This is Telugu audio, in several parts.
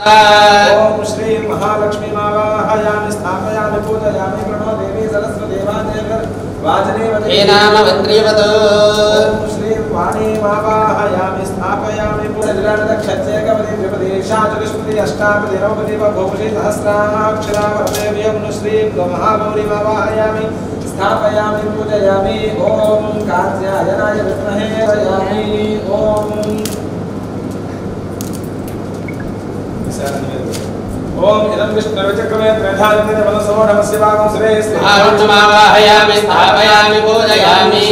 ఓం శ్రీ మహాలక్ష్మీ మావాహయామి స్థాపయామి పూజయామి ప్రణో దేవి సరస్వదేవాదేవర్ వాజనేవతి ఏనామవత్రియవతో ఓం శ్రీ వాణీ మావాహయామి స్థాపయామి పూజనిరాడదక్షత్యేకపది త్రిపది షాచతుష్పది అష్టాపది నవపది బహుపది సహస్రాక్షరావదేవ్యం శ్రీం మహాగౌరీ మావాహయామి స్థాపయామి పూజయామి ఓం కాత్యాయనాయ విద్మహే వయామి ఓం ఓం ఇదం విష్ణుర్విచక్రమే త్రైధాన్యత మనసోఢం శివాగం సురేశ్వరి ఆరుణమావాహయామి స్థాపయామి పూజయామి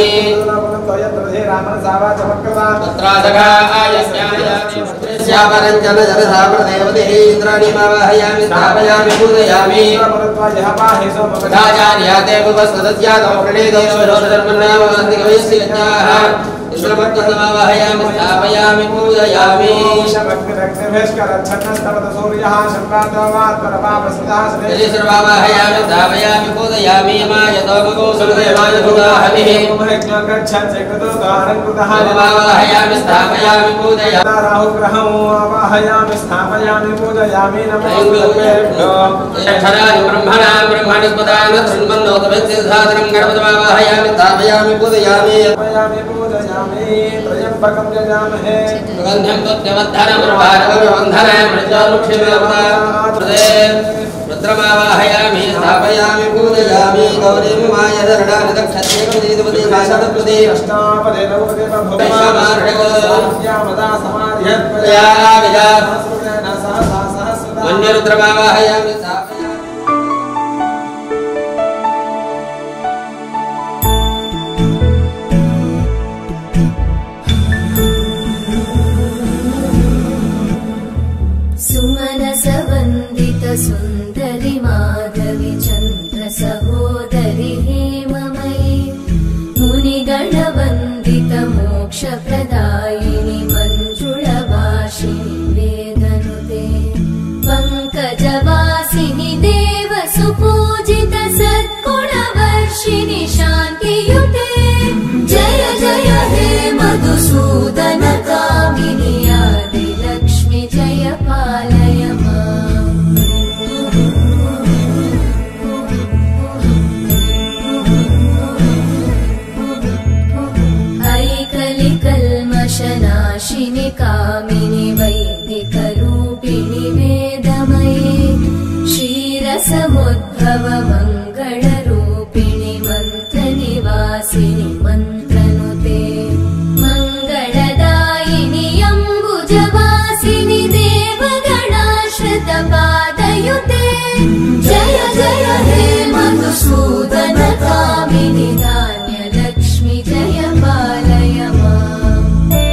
తత్రాసఖాయస్యాపరంజన జలసామదేవతే ఇంద్రాణీమావాహయామి స్థాపయామి పూజయామి సదాచార్యాతే ఉపస్వదస్యాతో ప్రణేదో శోధర్మన్నామస్తి కవయస్య ఇంద్రమత్తమావాహయామి స్థాపయామి పూజయామి యది సర్వావాహయామి స్థాపయామి పూజయామి మాయతో మగో సురదేవాయ భుగాహమిః వావాహయామి స్థాపయామి పూజయామి రాహుగ్రహం ఆవాహయామి స్థాపయామి పూజయామి నమో అక్షరాన్ని బ్రహ్మణా బ్రహ్మణస్పదాన శృణ్మన్నోతమేధాదనం గణపతిమావాహయామి స్థాపయామి పూజయామి స్థాపయామి పూజయామి త్రయంబకం యజామహే సుగంధం త్వత్యవద్ధనం రుద్రమావాహయామి స్థాపయామి పూజయామి గౌరీం మాయధరణాని దక్షత్యేకమదీతపదే భాషాతపదే అష్టాపదే నవపదే మన్యరుద్రమావాహయామి స్థాపయామి सुमनसवन्दित सुन्दरि माधवि चन्द्र सहोदरि हेममयि मुनिगणवन्दित मोक्षप्रदायिनि मञ्जुळवासिनि वेदनुते पङ्कजवासिनि देव सुपूजित सद्गुणवर्षिणि शान्तियुते जय जय हे मधुसूदन कामिनि आदिलक्ष्मि जय पालय माम् ऐकलिकल्मषनाशिनि कामिनि वैदिकरूपिणि वेदमये क्षीरसमुद्भव मङ्गलरूपिणि मन्त्रनिवासिनि मन्त्रनुते मङ्गलदायिनि अम्बुजवासिनि देवगणाश्रितपादयुते जय जय हे मधुसूदन कामिनि धान्यलक्ष्मि जय पालय माम्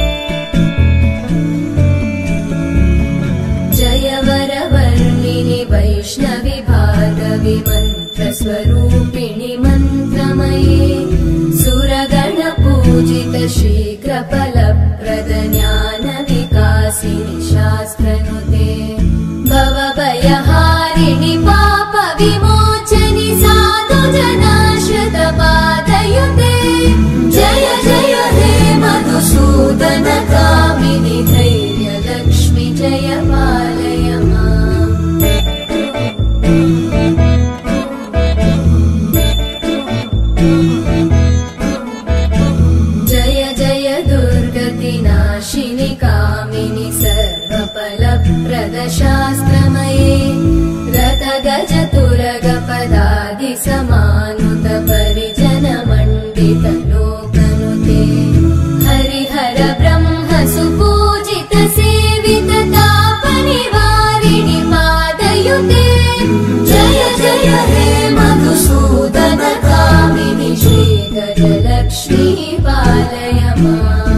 जय वरवर्णिनि वैष्णवि भार्गवि मन्त्रस्वरूपिणि मन्त्रमये सुरगणपूजित शीघ्रफलप्रद ज्ञानविकासिनि शास्त्रनुते भवभयहारिणि पापविमोचनि साधु जनाश्रितपादयुते जय जय हे मधुसूदन कामिनि धैर्यलक्ष्मि जय पालय माम् जय जय दुर्गतिनाशिनि कामिनि सर्वफलप्रदशास्त्रमये रथगज तुरगपदादि समानुत परिजनमण्डित लोकनुते हरिहर ब्रह्म सुपूजित सेवित तापनिवारिणि पादयुते जय जय हे मधुसूदन कामिनि श्रीगजलक्ष्मी पालय माम्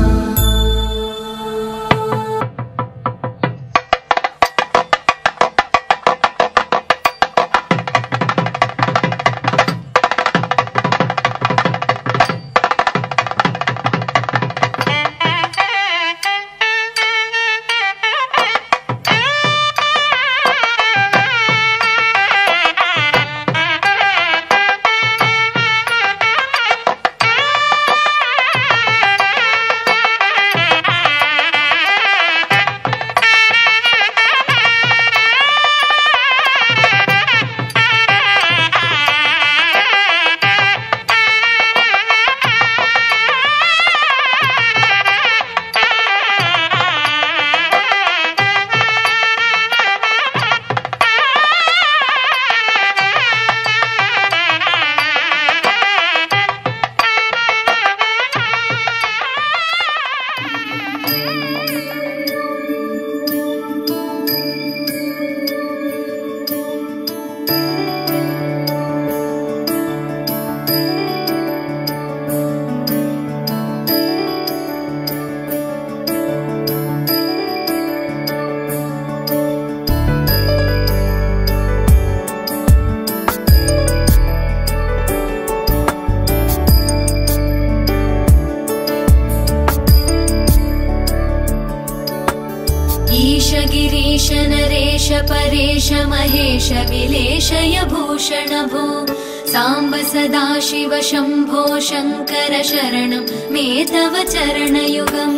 ईश गिरीश नरेश परेश महेश विलेशय भूषण भो साम्ब सदा शिव शम्भो शङ्कर शरणं मे तव चरणयुगम्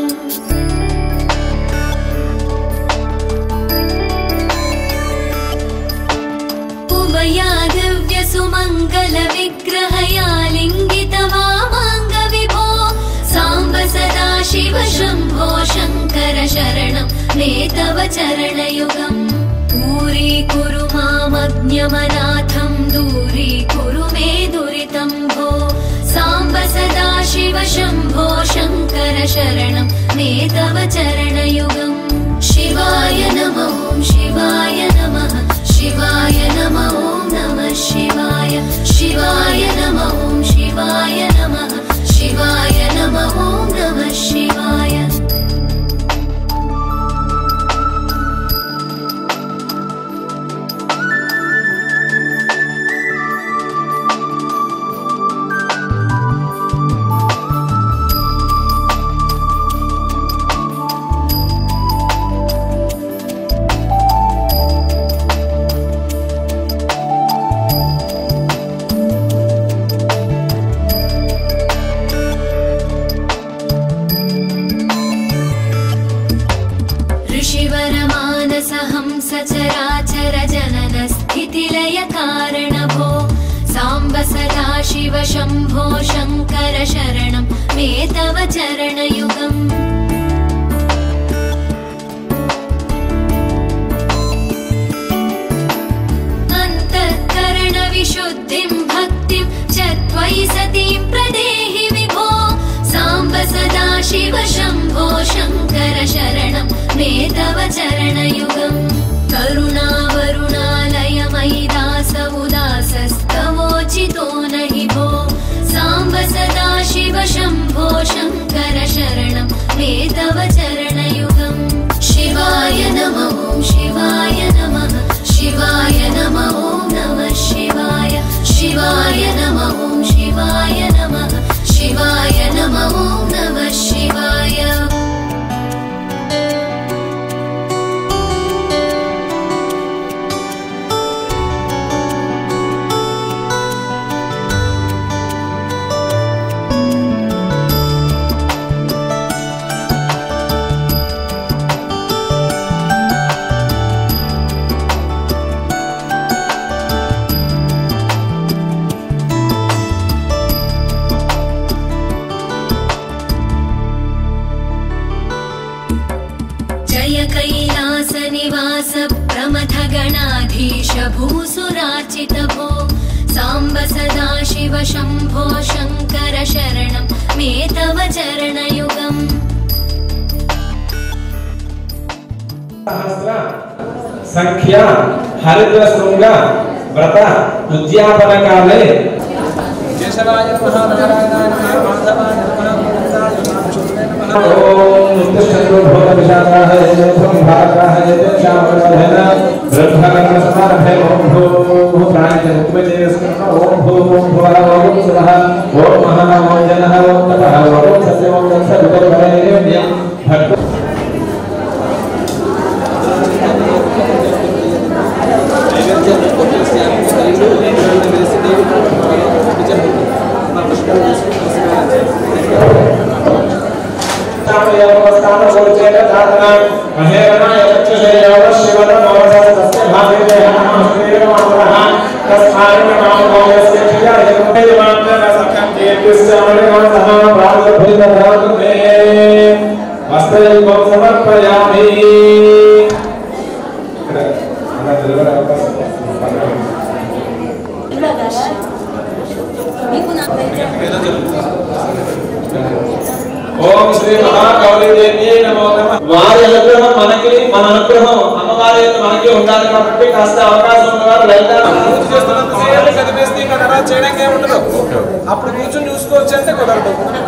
उमया दिव्यसुमङ्गल विग्रहया लिङ्गित वामाङ्ग विभो साम्ब सदा शिव शम्भो शङ्कर शरणं मे तव चरणयुगम् दूरीकुरु मामज्ञमनाथं दूरीकुरु मे दुरितं भो साम्ब सदा शिव शम्भो शङ्कर शरणं मे तव चरणयुगम् शिवाय नमः ॐ शिवाय नमः शिवाय नमः ॐ नमः शिवाय शिवाय नमः ॐ शिवाय नमः शिवाय नमः ॐ नमः शिवाय ऋषिवरमानसहंस चराचर जनन स्थितिलय कारण भो साम्ब सदा शिव शम्भो शङ्कर शरणं मे तव चरणयुगम् अन्तःकरणविशुद्धिं भक्तिं च त्वयि सतीं प्रदेहि विभो साम्ब सदा शिव शम्भो शङ्कर शरणं मे तव चरणयुगम् करुणावरुणालय मयि दास उदासस्तवोचितो न हि भो साम्ब सदा शिव शम्भो शङ्कर शरणं मे तव चरणयुगम् शिवाय नमः ॐ शिवाय नमः शिवाय नमः ॐ नमः शिवाय शिवाय नमः ॐ शिवाय नमः शिवाय नमः ॐ नमः शिवाय जय कैलासनिवास प्रमथ गणाधीश भूसुरार्चित भो साम्ब सदा शिव शम्भो शङ्कर शरणं मे तव चरणयुगम् సహస్ర సంఖ్య హరిద్ర శృంగ వ్రత ఉద్యాపన కాలే కేశవాయ మహానారాయణాయ నమః మాధవాయ నమః గోవిందాయ నమః శుభ్రే నమః ఓం ఉత్తిష్టంతో భూత విశాఖాయ ఏతం భాగాయ ఏతం శ్యామకర్ధన బ్రహ్మకర్ణ సమారభే ఓం భూ ప్రాణిత ఉపదేశకర్ణ ఓం భూ ఓం భువః ఓం సువః ఓం మహా ఓం జనః ఓం తపః ఓం సత్యం ఓం సర్వకర్మణేర్యం భక్త సమర్పయామి అలా నిలబడే అవకాశం మీకు నాకు ఏదో జరుగుతుంది ఓం శ్రీ మహాగౌరీ దేవి నమో నమః వారి అనుగ్రహం మనకి మన అనుగ్రహం అమ్మవారి యొక్క మనకి ఉండాలి కాబట్టి కాస్త అవకాశం ఉన్నవారు లలిత పూజ చేస్తున్నంతసేపు కదిపేస్తే ఇంకా తర్వాత చేయడానికి ఏముండదు అప్పుడు కూర్చొని చూసుకోవచ్చు అంటే కుదరదు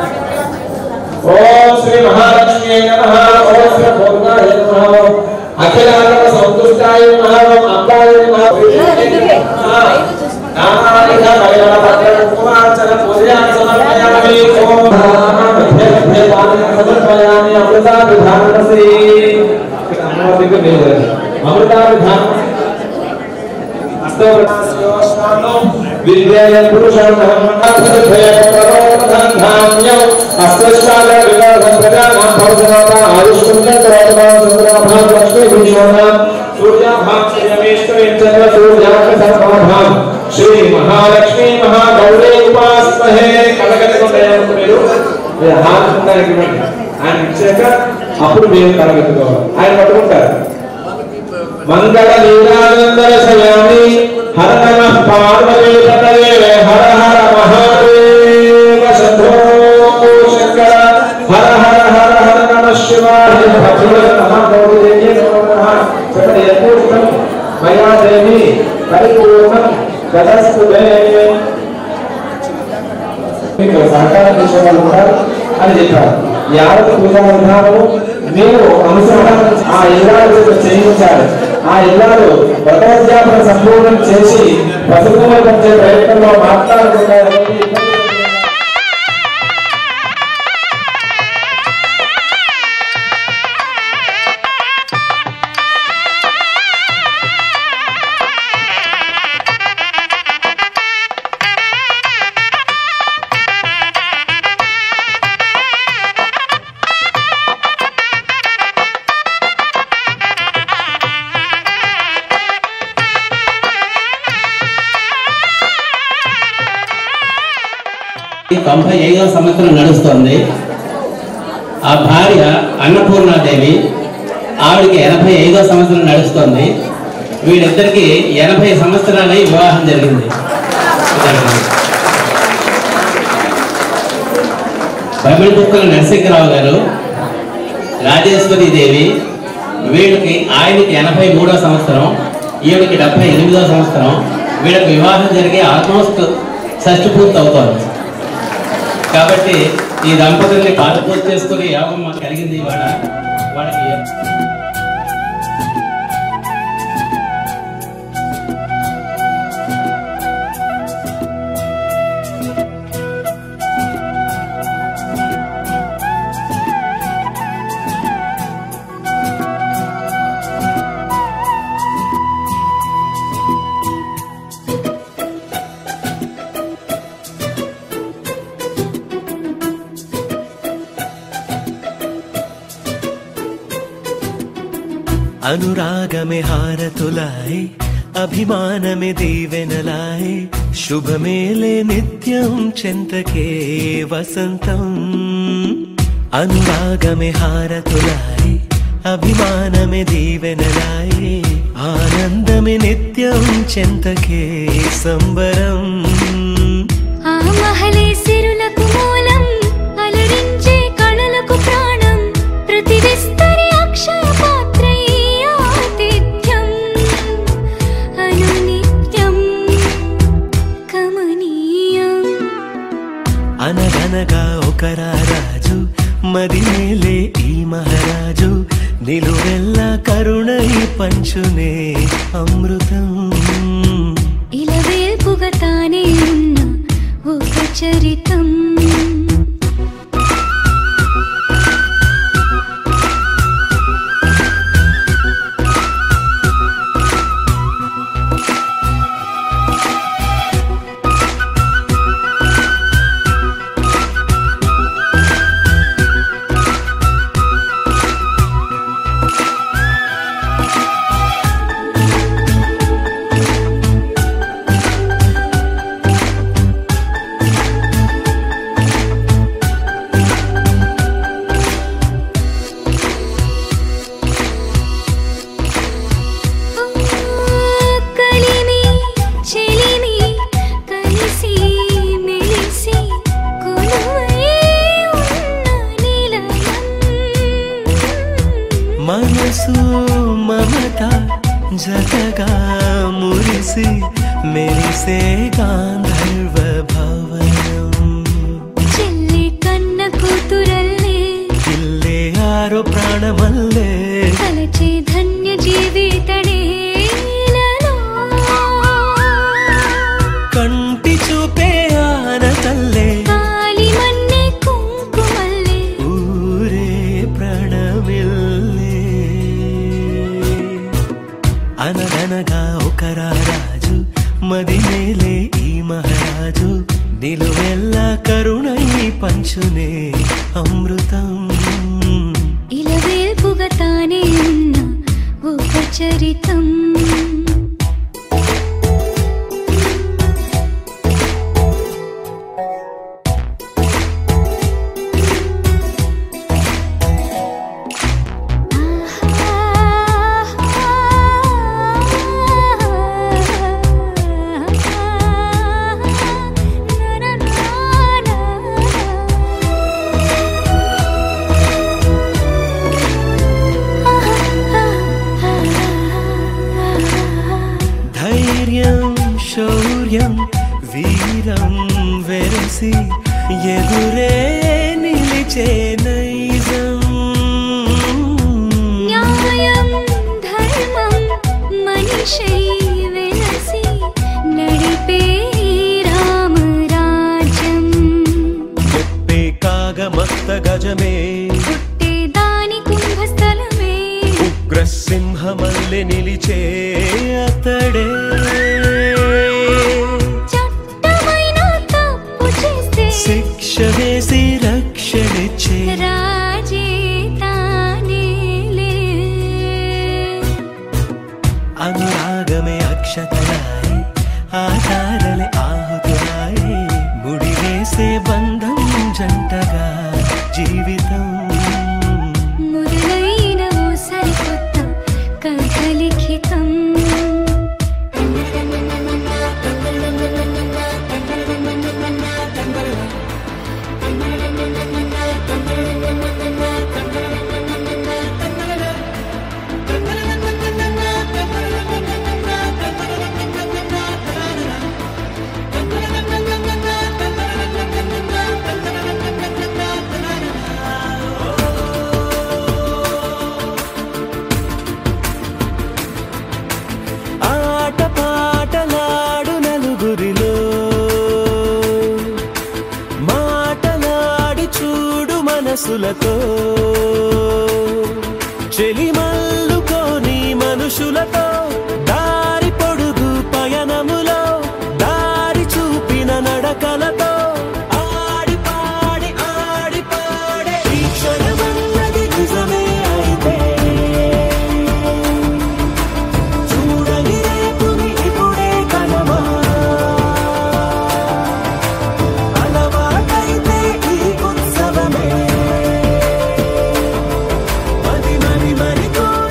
ఓం శ్రీ మహాలక్ష్మి నమః ఓం శ్రీ భోగాయ నమః అఖిలాండ సంతుష్టాయ నమః ఓం అంబాయ నమః నానావిధ మహిళల పత్ర కుమార్చన పూజయాన్ని సమర్పయామి ఓం మధ్య మధ్య పాదం సమర్పయామి అమృత విధానసి ఇక్కడ అమ్మవారికి లేదు అమృత విధానం విద్యాయ పురుషం ధాన్యం అష్టశాల వివాహ ప్రజానాం భవజనాత ఆయుష్కుండ సర్వభావం లక్ష్మీ విశ్వనాం సూర్యాభాం శ్రీరమేశ్వరేం చంద్ర సూర్యాభ సర్వభాం శ్రీ మహాలక్ష్మి మహాగౌరీ ఉపాస్మహే కలగట్టుకుంటారు మీరు మీరు హారతి ఇవ్వండి ఆయన ఇచ్చాక అప్పుడు మేము కలగట్టుకోవాలి ఆయన పట్టుకుంటారు మంగళ లీలానందరశయామి హర నమ పార్వతీ పతయే హర హర మహాదేవ శంభో శంకర హర హర హర హర నమ శివాయ భద్ర నమ గౌరీ నమో నమః చెప్పండి యథోక్తం మయా దేవి పరిపూర్ణం గదస్తుతే మీకు సహకారం చేసే వాళ్ళు ఉన్నారు అని చెప్పారు యావత్ పూజా విధానము మీరు అనుసరణ ఆ ఇల్లాలు చేయించాలి ఆ ఇల్లాలు వ్రతోద్యాపన సంపూర్ణం చేసి పసుపు పంచే ప్రయత్నంలో మాట్లాడకుండా ఎవరిని ఇబ్బంది పెట్టకుండా తొంభై ఐదవ సంవత్సరం నడుస్తోంది ఆ భార్య అన్నపూర్ణాదేవి ఆవిడకి ఎనభై ఐదవ సంవత్సరం నడుస్తోంది వీళ్ళిద్దరికి ఎనభై సంవత్సరాలై వివాహం జరిగింది బమిడి కుక్కల నరసింహరావు గారు రాజేశ్వరి దేవి వీళ్ళకి ఆయనకి ఎనభై మూడో సంవత్సరం ఈవిడికి డెబ్బై ఎనిమిదో సంవత్సరం వీళ్ళకి వివాహం జరిగి ఆల్మోస్ట్ షష్టి పూర్తి అవుతోంది కాబట్టి ఈ దంపతుల్ని పాదపూజ చేసుకుని యోగం మాకు కలిగింది ఇవాళ వాళ్ళకి అనురాగమే హారతులాయ్ అభిమానమే దీవెనలాయ్ శుభమేలే నిత్యం చెంతకే వసంతం అనురాగమే హారతులాయ్ అభిమానమే దీవెనలాయ్ ఆనందమే నిత్యం చెంతకే సంబరం ఆ మహలే సిరులకు మూలం అలరించే కళలకు ప్రాణం ప్రతి విస్తరి అక్షయ పాత్రై ఆతిథ్యం అనునిత్యం కమనీయం అనగనగా ఒక రాజు మదిమేలే ఈ మహారాజు నిలువెల్ల కరుణై పంచునే అమృతం ఇలా వేల్పుగా తానే ఉన్న ఒక చరితం మనసు మమత జతగా మురిసి మెరిసే గాంధర్వ భవనం చెల్లి కన్న కూతురల్లే ఇల్లే ఆరో ప్రాణమల్లే కలచే ధన్య జీవితడే కంటి చూపే ఆన తల్లే కాలి మన్నే కుంకుమల్లే ఊరే ప్రణమిల్లే అనగనగా ఒక రాజు మది మేలే ఈ మహారాజు నిలువెల్ల కరుణై పంచునే అమృతం ఇలవేల్పుగా తానే ఉన్న ఒక చరితం ధైర్యం శౌర్యం వీరం వెరసి ఎదురే నిలిచే నైజం న్యాయం ధర్మం మనిషై వెలసి నడిపే రామరాజ్యం చెప్పే కాగమత్త గజమే పుట్టే దాని కుంభస్థలమే ఉగ్రసింహమల్లె నిలిచే అతడే చట్టమైన తప్పు చేస్తే శిక్ష వేసి రక్షణిచ్చే రాజే తానేలే అనురాగమే అక్షతలాయి ఆధారలే ఆహుతులాయి ముడి వేసే బంధం జంటగా జీవితం మొదలైన ఓ సరికొత్త కథ లిఖితం ఆట పాటలాడు నలుగురిలో మాటలాడి చూడు మనసులతో చెలిమల్లుకోని మనుషులతో దారి పొడుగు పయనములో దారి చూపిన నడకలతో ఆడి పాడి ఆడి పాడే ఈ క్షణమన్నది నిజమే అయితే చూడని రేపుని ఇప్పుడే కనమా అలవాటైతే ఈ ఉత్సవమే మరి మరి మరి కోరి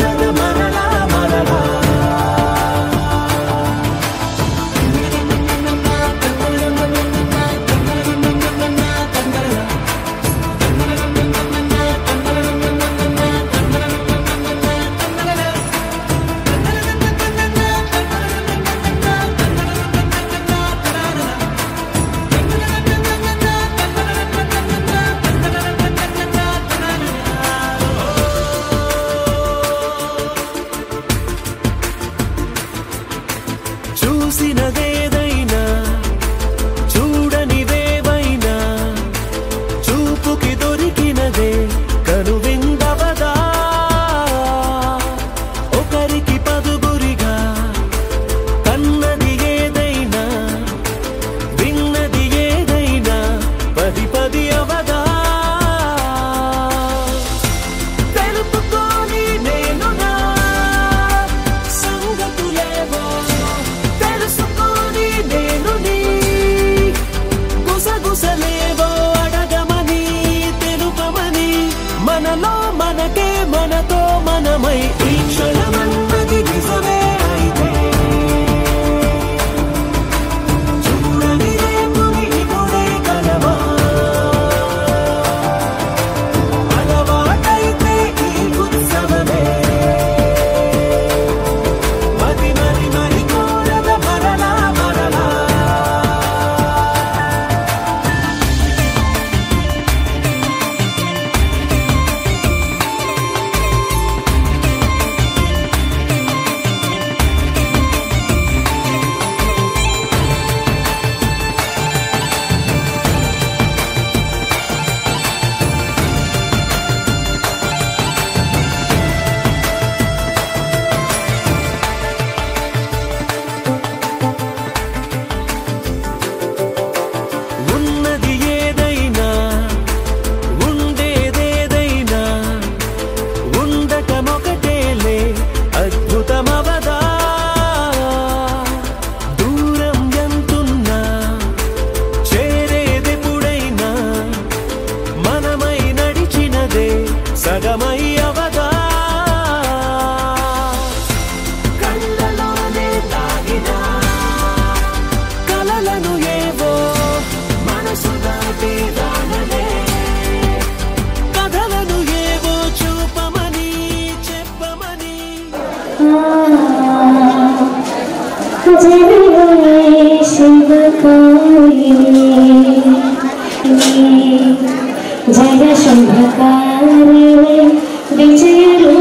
జయ శుభకారిణి విజయ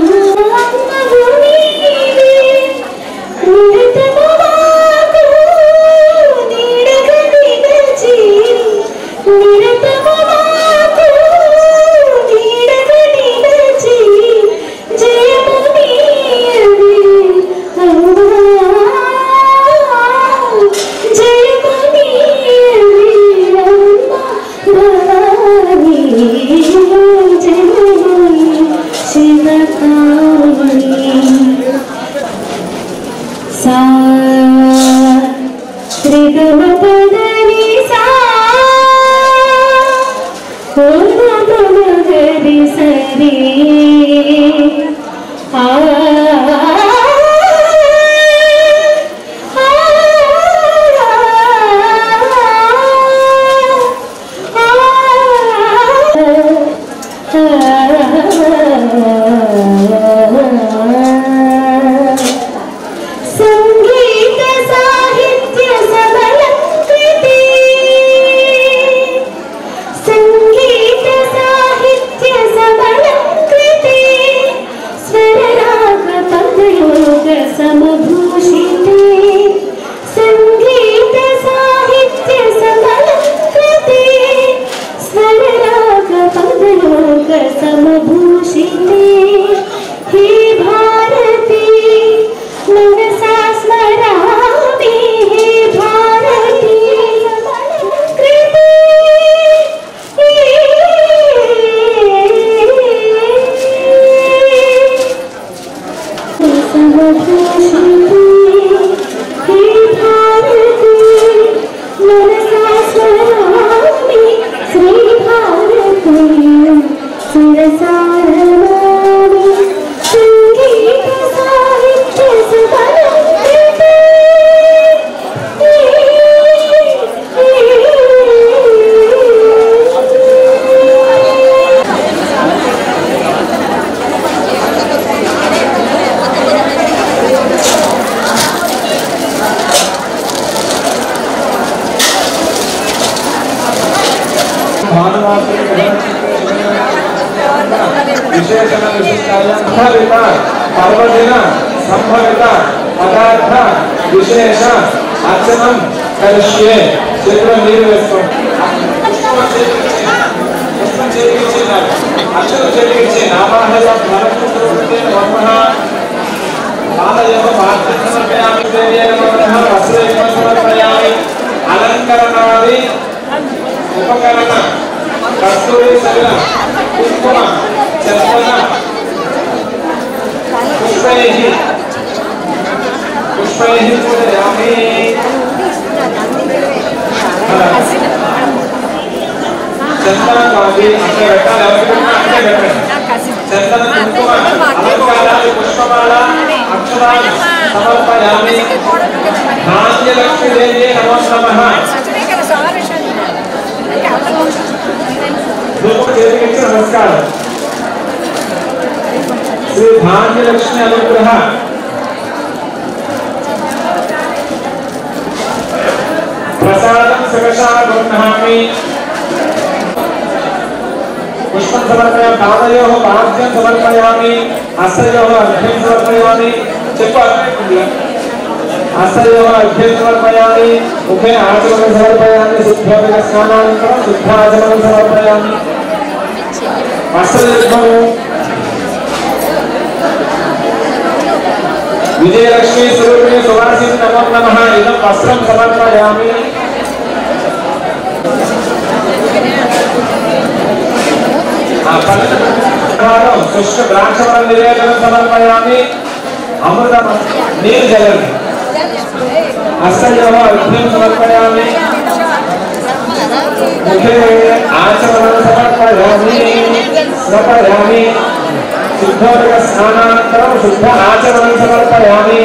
శివకామిని సా త్రిగమ పదని సా గరి సరి ఆ సంగీత సాహిత్య సబలంకృతి సంగీత సాహిత్య సబలంకృతి స్వరరాగ పదయోగ సమభూషితే సంగీత సాహిత్య సబలంకృతి స్వరరాగ పదయోగ సమభూషితే హే భారతి మనసా స్మరామి హే భారతి కృతి హే భారతి మనసా స్మరామి శ్రీ భారతి సురసారమామి సంగీత సాహిత్య సుబలంకృతి విశేషణ విశిష్టాయ సంభవిత పర్వదిన సంభవిత పదార్థ విశేష అర్చనం కరిష్యే చేతిలో నీరు వేసుకోండి పుష్పం చేతికిచ్చి, పుష్పం చేతికిచ్చి నాకు. అక్షరం చేతికిచ్చి నామాహయ నరకుంటే వర్మ పాదయోగ పాత్రం సమర్పయామి దేవ్యే నమః వస్త్రయోగం సమర్పయామి అలంకరణాది ఉపకరణ కస్తూరి సలిల కుంకుమ చర్పణ పుష్పైః పుష్పైః పూజయామి చందనాది అక్కడ పెట్టాలి ఎవరికి పెట్టినా అక్కడే పెట్టండి చందన కుంకుమ అలంకారాలు పుష్పమాల అక్షరాలు సమర్పయామి ధాన్యలక్ష్మీదేవ్యే నమో నమః ధూపం చేతికిచ్చి నమస్కారం శ్రీ ధాన్యలక్ష్మి అనుగ్రహ ప్రసాదం సకషా గృహ్ణామి పుష్పం సమర్పయామి పాదయో పాద్యం సమర్పయామి హస్తయో అర్ఘ్యం సమర్పయామి చెప్పు అర్థమైంది హస్తయో అర్ఘ్యం సమర్పయామి ముఖే ఆచమనం సమర్పయామి శుద్ధోదక స్నానానంతరం శుద్ధాచమనం సమర్పయామి హస్తయుద్ధము విజయలక్ష్మి స్వరూపిణి సువాసిని నమో నమ ఇదం వస్త్రం సమర్పయామి ఆ పన్నెండు శుష్క ద్రాక్షవరం నివేదనం సమర్పయామి అమృత నీరు జలండి హస్తయో అర్ఘ్యం సమర్పయామి ముఖే ఆచమనం సమర్పయామి సమర్పయామి శుద్ధోదక స్నానానంతరం శుద్ధ ఆచమనం సమర్పయామి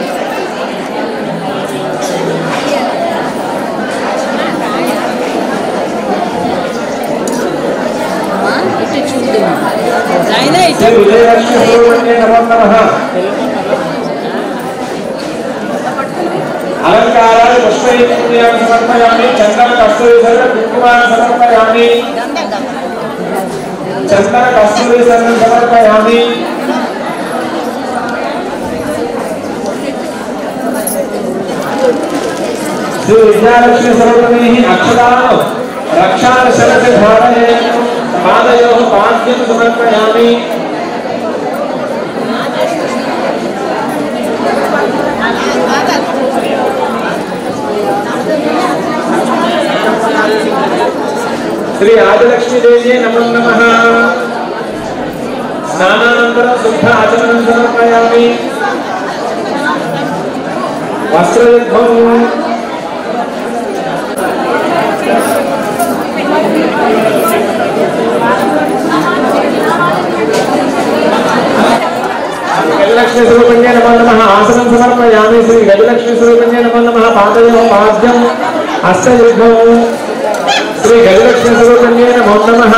శ్రీ విజయలక్ష్మి స్వరూపిణ్యే నమో నమః अलङ्काराय पुष्पैक्रियां समर्पयामि चन्दनकस्तूरिसर्व कुङ्कुमान् समर्पयामि चन्दनकस्तूरिसर्वं समर्पयामि श्री विद्यालक्ष्मी सर्वतमेः अक्षतान् रक्षाशरति धारयेत् पादयोः पाद्यं समर्पयामि श्री आदिलक्ष्मीदेव्यै नमो नमः स्नानानन्तरं शुद्ध आचमनं समर्पयामि वस्त्रयुद्धम् గజలక్ష్మి స్వరూపణ్యే నమో నమః ఆసనం సమర్పయామి శ్రీ గజలక్ష్మి స్వరూపణ్యే నమో నమః పాదయో పాద్యం హస్తయుద్ధం శ్రీ గజలక్ష్మి స్వరూపణ్యే నమో నమః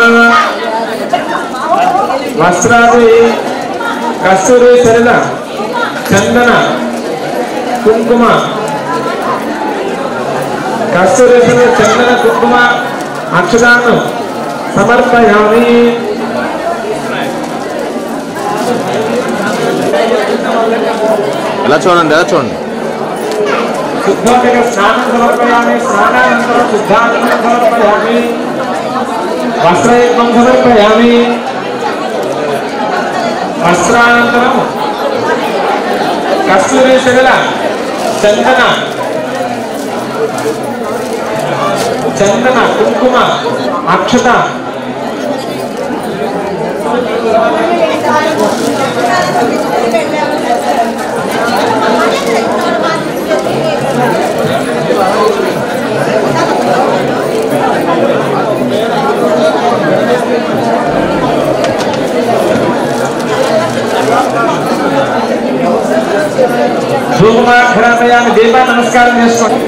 వస్త్రాది కస్తూరి సరిల చందన కుంకుమ కస్తూరి సరిల చందన కుంకుమ అక్షరాన్ని సమర్పయామి ఎలా చూడండి ఎలా చూడండి శుద్ధోదక స్నానం సమర్పయామి స్నానానంతరం శుద్ధానందం సమర్పయామి వస్త్రయుగ్మం సమర్పయామి వస్త్రానంతరం కస్తూరి శగల చందన చందన కుంకుమ అక్షత ధూమాఘ్రామయాన్ని దీపా నమస్కారం చేసుకోండి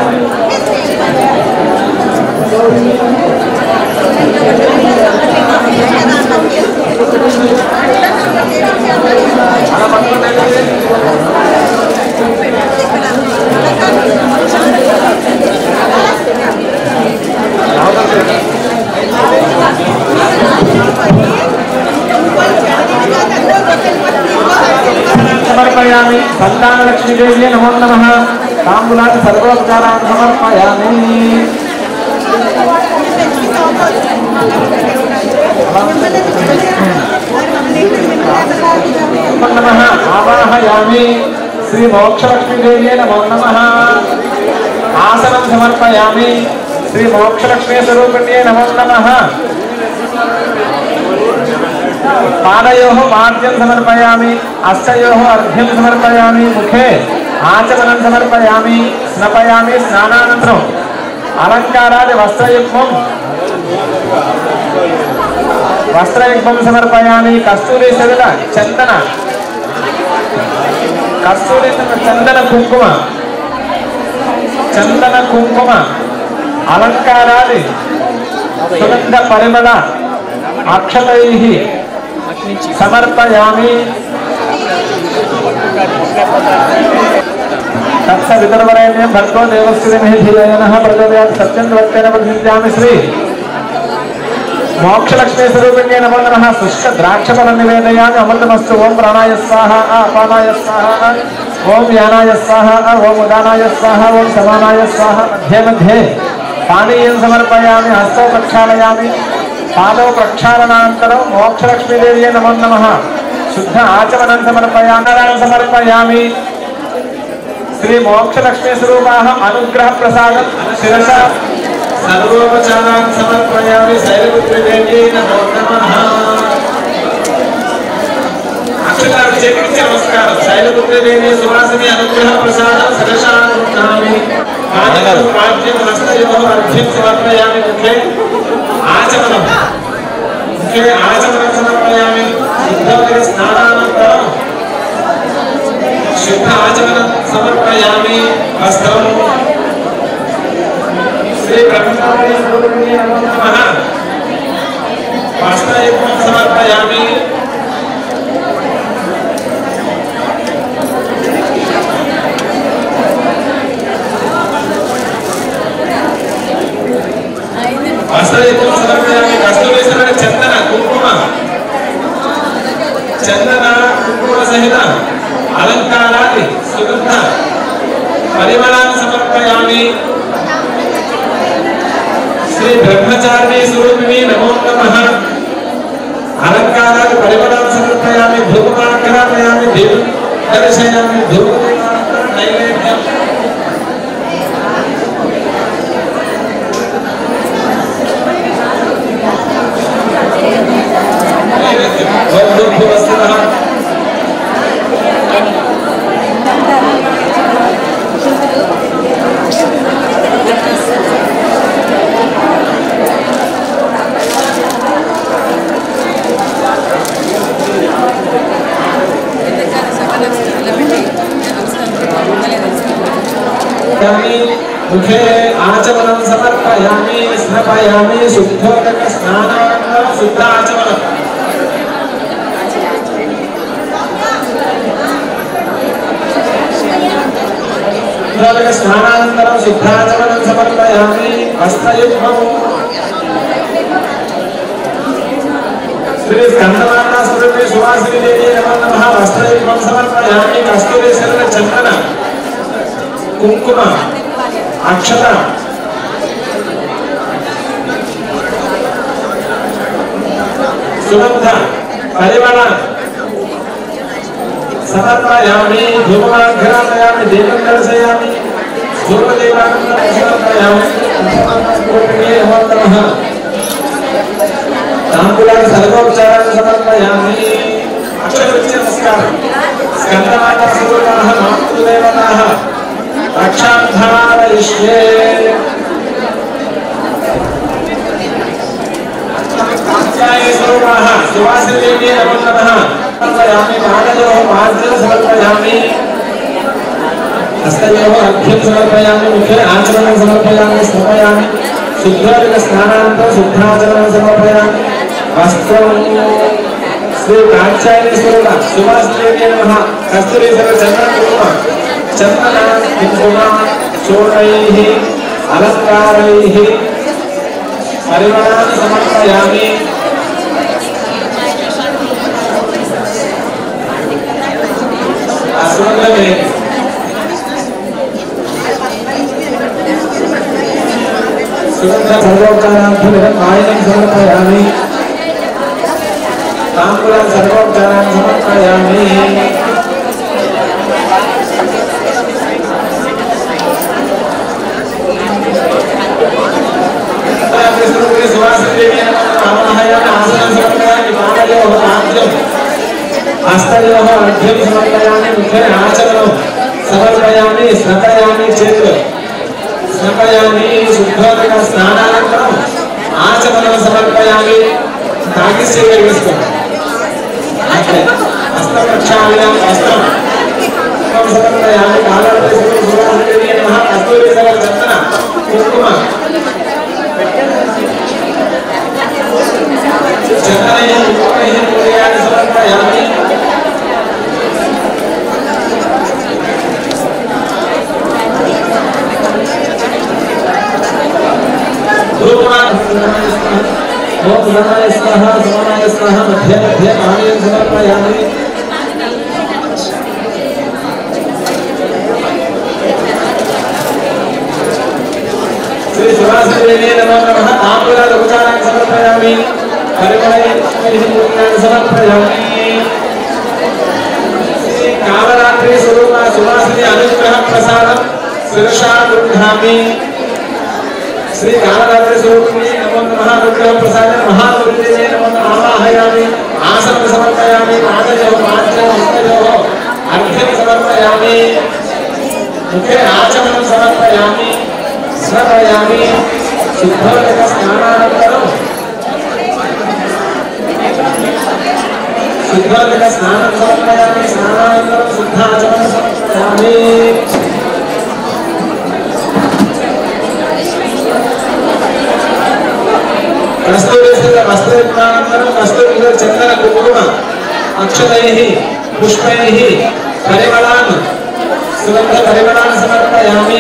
అలా పట్టుకోండి. సమర్పయామి సంతానలక్ష్మీదేవ్యే నమో నమ తాంబూలాన్ని సర్వోపచారాన్ని సమర్పయామి నమో నమ ఆవాహయామి శ్రీ మోక్షలక్ష్మీదేవ్యే నమో నమ ఆసనం సమర్పయామి శ్రీ మోక్షలక్ష్మీ స్వరూపిణ్యే నమో నమ పాదయోः పాద్యం సమర్పయామి అష్టయోः అర్ఘ్యం సమర్పయామి ముఖే ఆచమనం సమర్పయామి స్నపయామి స్నానానంతరం అలంకారాది వస్త్రయుగ్మం వస్త్రయుగ్మం సమర్పయామి కస్తూరి సవిల చందన కస్తూరి సవిల చందన కుంకుమ చందన కుంకుమ అలంకారాది సుగంధ పరిమళ అక్షతై సమర్పయామి తత్స వితర్వరేణ్యం భర్గో దేవస్థితిమిహి ధీరేణ ప్రచోదయాత్ సత్యం వర్తేన ప్రసిద్ధ్యామి శ్రీ మోక్షలక్ష్మీ స్వరూపిణ్యే నమో నమః శుష్క ద్రాక్షఫల నివేదయామి అమృతమస్తు ఓం ప్రాణాయ స్వాహ ఆ అపానాయ స్వాహ ఓం యానాయ స్వాహ ఆ ఓం ఉదానాయ స్వాహ ఓం సమానాయ స్వాహ మధ్యే మధ్యే పానీయం సమర్పయామి హస్తో ప్రక్షాళయామి పాదौ ప్రక్షాళనానంతరం మోక్షలక్ష్మీదేవ్యే నమో నమః శుద్ధ ఆచమనం సమర్పయామి సమర్పయామి శ్రీ మోక్షలక్ష్మీ స్వరూపాः అనుగ్రహ ప్రసాదం శిరస సర్వోపచారాన్ని సమర్పయామి శైలపుత్రిదేవ్యై నమో నమః అక్షరాలు చేపించి నమస్కారం శైలపుత్రిదేవి సువాసిని అనుగ్రహ ప్రసాదం శిరసానుగ్రహామి పాదం పాద్యం హస్తయోః అర్ఘ్యం సమర్పయామి ముఖే ఆచమనం ముఖే ఆచమనం సమర్పయామి శుద్ధోదక స్నానానంతరం శుద్ధ ఆచమనం సమర్పయామి వస్త్రం శ్రీ బ్రహ్మచారి స్వరూపిణ్యే నమో నమః వస్త్రయుగ్మం సమర్పయామి అలంకారాన్ని సుగంధ పరిమళాన్ని సమర్పయామి శ్రీ బ్రహ్మచారిణి స్వరూపిణి నమో నమః అలంకారాన్ని పరిమళాన్ని సమర్పయామి ధూపమాగ్రహయామి దేవి దర్శయామి ధూప నైవేద్యం मुखे आचमनं समर्पयामि स्नपयामि शुद्धोदक स्नानानन्तरं शुद्धाचमनम् शुद्धोदक स्नानानन्तरं शुद्धाचमनं समर्पयामि हस्तयुग्मम् श्री स्कंदमाता सुरभि सुवासिनी देवी नमो नमः वस्त्रयुग्मं समर्पयामि कस्तूरी शरण चन्दन కుంకుమ అక్షత సుగంధ పరిమళ సమర్పయామి ధూమాఘ్రామయామి దీపం దర్శయామి ధూమదీపాన్ని సమర్పయామి నమో నమః తాంబూలాన్ని సర్వోపచారాన్ని సమర్పయామి అక్షరవృత్తి నమస్కారం స్కందమాత స్వరూపాः మాతృదేవతాः రక్షాధారయిష్యే స్వరూపాः సువాసిదేవి నమో నమః సమర్పయామి పాదయోः పాద్యం సమర్పయామి హస్తయోः అర్ఘ్యం సమర్పయామి ముఖే ఆచరణం సమర్పయామి స్మరయామి శుద్ధారిక స్నానాంతం శుద్ధాచరణం సమర్పయామి వస్త్రం శ్రీ కాంచాయని స్వరూప సువాసిదేవి నమః కస్తూరి సర్వ చంద్ర కుర్మ చందన కుంకుమ చూడైః అలంకారైః పరిమళాన్ని సమర్పయామి అసుందమే సుగంధ సర్వోపచారార్థం ఆయనం సమర్పయామి తాంబూలం సర్వోపచారాన్ని సమర్పయామి హస్తయోः అర్ఘ్యం సమర్పయామి ముఖే ఆచరణం సమర్పయామి స్నపయామి చేతు స్నపయామి శుద్ధోదక స్నానానంతరం ఆచమనం సమర్పయామి తాగిస్తే వేసుకోండి అంతే హస్తం ప్రక్షాళయామి వస్త్రం పుష్పం సమర్పయామి కాలాలపై సువాసిని నమః కస్తూరి సర్వ చందన కుంకుమ చందనైః కుంకుమైః పూజయామి సమర్పయామి ఓం సమాయ స్వాహ సమాయ స్వాహ మధ్య మధ్య పానీయం సమర్పయామి శ్రీ సువాసిదేవి నమో నమః తాంబూలాల ఉపచారాన్ని సమర్పయామి పరిమళాన్ని సమర్పయామి శ్రీ కాలరాత్రి స్వరూప సువాసిని అనుగ్రహ ప్రసాదం శిరషా గృహామి శ్రీ కాలరాత్రి స్వరూపిణి నమో నమః అనుగ్రహ ప్రసాద మహాగురుదేవే నమో నమః ఆవాహయామి ఆసనం సమర్పయామి పాదయో పాద్యో హస్తయో అర్ఘ్యం సమర్పయామి ముఖే ఆచమనం సమర్పయామి స్మరయామి శుద్ధోదక స్నానానంతరం శుద్ధోదక స్నానం సమర్పయామి స్నానానంతరం శుద్ధాచమనం సమర్పయామి కస్తూరిస్థిత వస్త్రయుక్తానంతరం కస్తూరి చందన కుంకుమ అక్షతైః పుష్పైః పరిమళాన్ సుగంధ పరిమళాన్ సమర్పయామి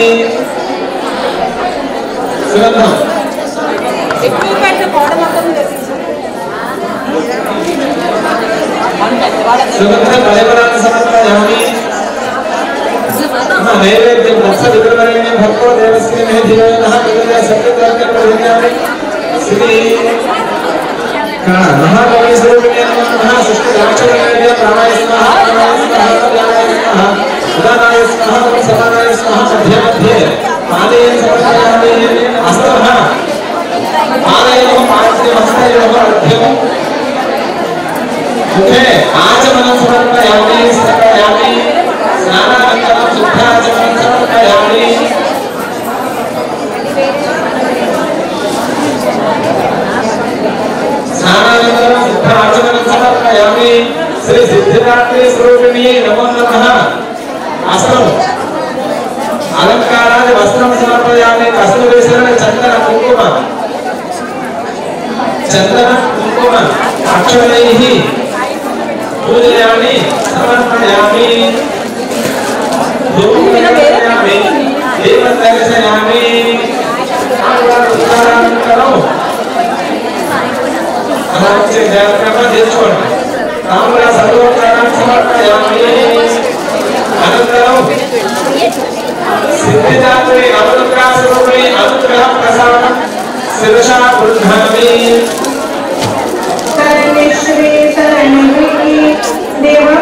సుగంధం ఎక్కువ పెడితే గోడ మొత్తం తెప్పించు. సుగంధ పరిమళాన్ సమర్పయామి నైవేద్యం వత్స విగ్రహణ్యం భక్తో దేవశ్రీ మేధివేన విగ్రహ సత్యత్రత్య ప్రతిజ్ఞామి శ్రీ మహాకవి స్వరూపిణే నమః సృష్టి రాక్షసే ప్రాణాయ స్మః ప్రాణాయ స్మః ప్రాణాయ స్మః ఉదానాయ స్మః సమానాయ స్మః మధ్య మధ్యే పాదేన సమర్పయామి అస్తః పాదయోః పాదయోః అర్ఘ్యం मुखे आचमनं समर्पयामि समर्पयामि स्नानानन्तरं शुद्धाचमनं समर्पयामि स्नानानन्तरं शुद्धाचमनं समर्पयामि श्री सिद्धिदात्री स्वरूपिणी नमो नमः अस्तु अलङ्कारादि वस्त्रं समर्पयामि कस्तूरीशरण चन्दन कुङ्कुम चन्दन कुङ्कुम अक्षरैः पूजयामि समर्पयामि धूपं दर्शयामि दीपं दर्शयामि అనంతరం అనాచ్య జాతకమ తీసుకోండి తామ్ర సర్వోపచారం సమర్పయామి అనంతరం సిద్ధిదాత్రి అనుగ్రహ స్వరూపిణి అనుగ్రహ ప్రసాదం శిరసా బృందామి శరణేశ్వరి శరణి దేవం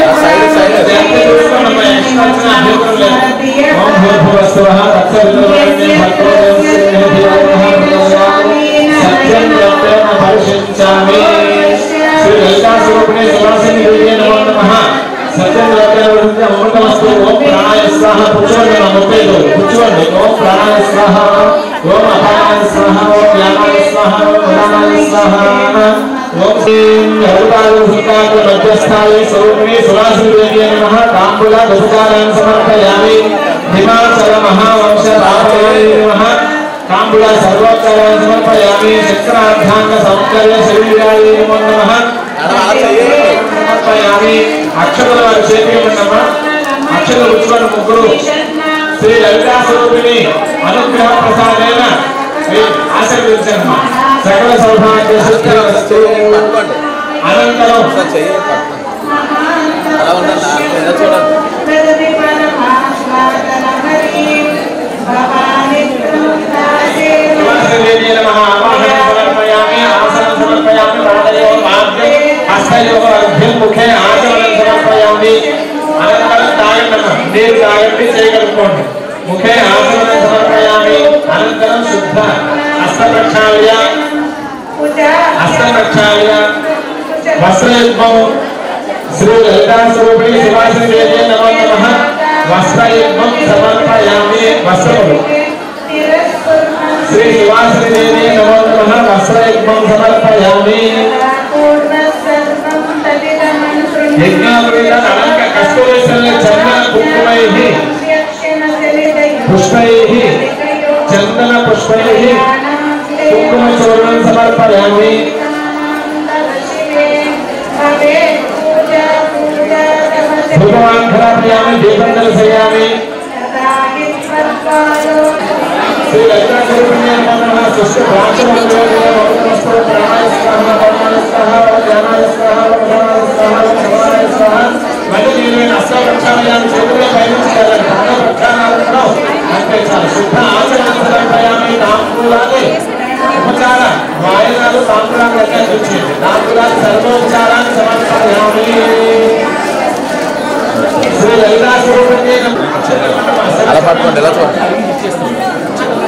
మధ్యస్థాయి స్వరూపిణి సురాశ్రీ నమ తాంబూల దశకారాన్ని సమర్పయామి హిమాచల మహావంశ రామయ నమ తాంబూల సర్వోత్తరాన్ని సమర్పయామి చక్రార్థాంగ సౌకర్య శరీరాయ నమో నమ సమర్పయామి అక్షరుల వారి చేతి ఉన్నమ అక్షర ఉజ్వల ముగ్గురు శ్రీ లలితా స్వరూపిణి అనుగ్రహ ప్రసాదేన ఆశీర్వదించమ్మా సకల సౌభాగ్య సిద్ధిరస్తు అనంతరం అలా ఉండండి ఆ మీద చూడండి వాసుదేవీయ నమః ఆవాహనం సమర్పయామి ఆసనం సమర్పయామి పాదయోః ఆద్యం హస్తయోః అర్ఘ్యం ముఖే ఆచమనం సమర్పయామి అనంతరం తాగండి అమ్మ. నీరు తాగండి చేయగలుగుకోండి ముఖే ఆచమనం సమర్పయామి అనంతరం శుద్ధ హస్త ప్రక్షాళ్య హస్త ప్రక్షాళ్య వస్త్రయుగ్మం శ్రీ లలితా స్వరూపిణి శివాశ్రీ దేవి నమో నమః వస్త్రయుగ్మం సమర్పయామి వస్త్రములు శ్రీ శివాశ్రీ దేవి నమో నమః వస్త్రయుగ్మం సమర్పయామి యజ్ఞామృత అలంక కస్తూరిశల చందన కుంకుమైః పుష్పైః చందన పుష్పైః కుంకుమ చూర్ణం సమర్పయామి ధూపవాన్ ఖరాపయామి దీపం దర్శయామి శ్రీ లలితా స్వరూపిణ్యే నమో నమః సుష్ఠ ప్రాచమన్యోగయ భగవస్తు ప్రాణాయ స్వాహ పరమాయ స్వాహ జ్ఞానాయ స్వాహ వరదానాయ స్వాహ సమానాయ స్వాహ మళ్ళీ నేను అష్టపక్షాలయాన్ని చేతుల్లో పయనించాలి పక్షాలను అంటే చాలా శుద్ధ ఆచరణ సమర్పయామి తాంబూలాన్ని ఉపచార వాయనాలు తాంబూలాన్ని దగ్గర చూసింది తాంబూలాన్ని సర్వోపచారాన్ని సమర్పయామి శ్రీ లలితా స్వరూపిణ్యే నమః అలా పట్టుకోండి ఇలా చూడండి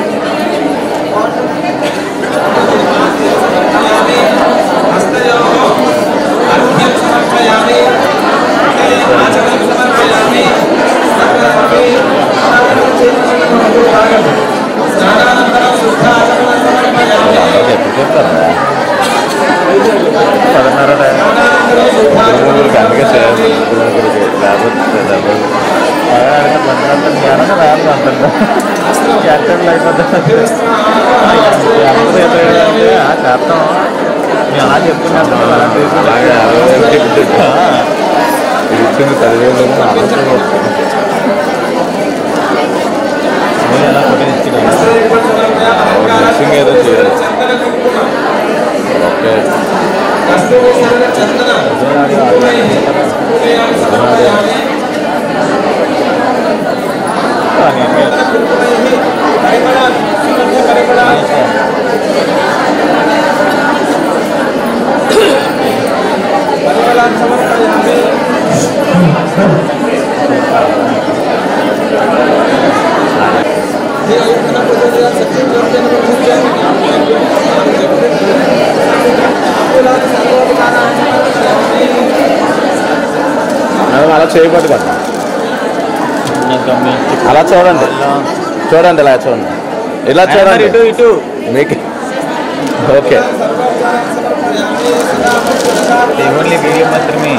ఎప్పుడు చెప్తారా పదన్నర టైం గురువులకి అందుకే చేయాలి గురువులకి లేకపోతే డబ్బులు జ్ఞానం రాదు అంటుందా క్యాప్టెన్ అయిపోతుంది అందరూ ఎదురంటే ఆ చేస్తాం మేము అలా చెప్తున్నాం అలాగే ఇచ్చింది పదివేలు నేను ఎలా ఫోటో ఇచ్చిన ఏదో చేయాలి ఓకే చేయబట్టుకోండి అలా చూడండి చూడండి ఇలా చూడండి ఇలా చూడండి ఇటు ఇటు మీకు ఓకే ఓన్లీ వీడియో మాత్రమే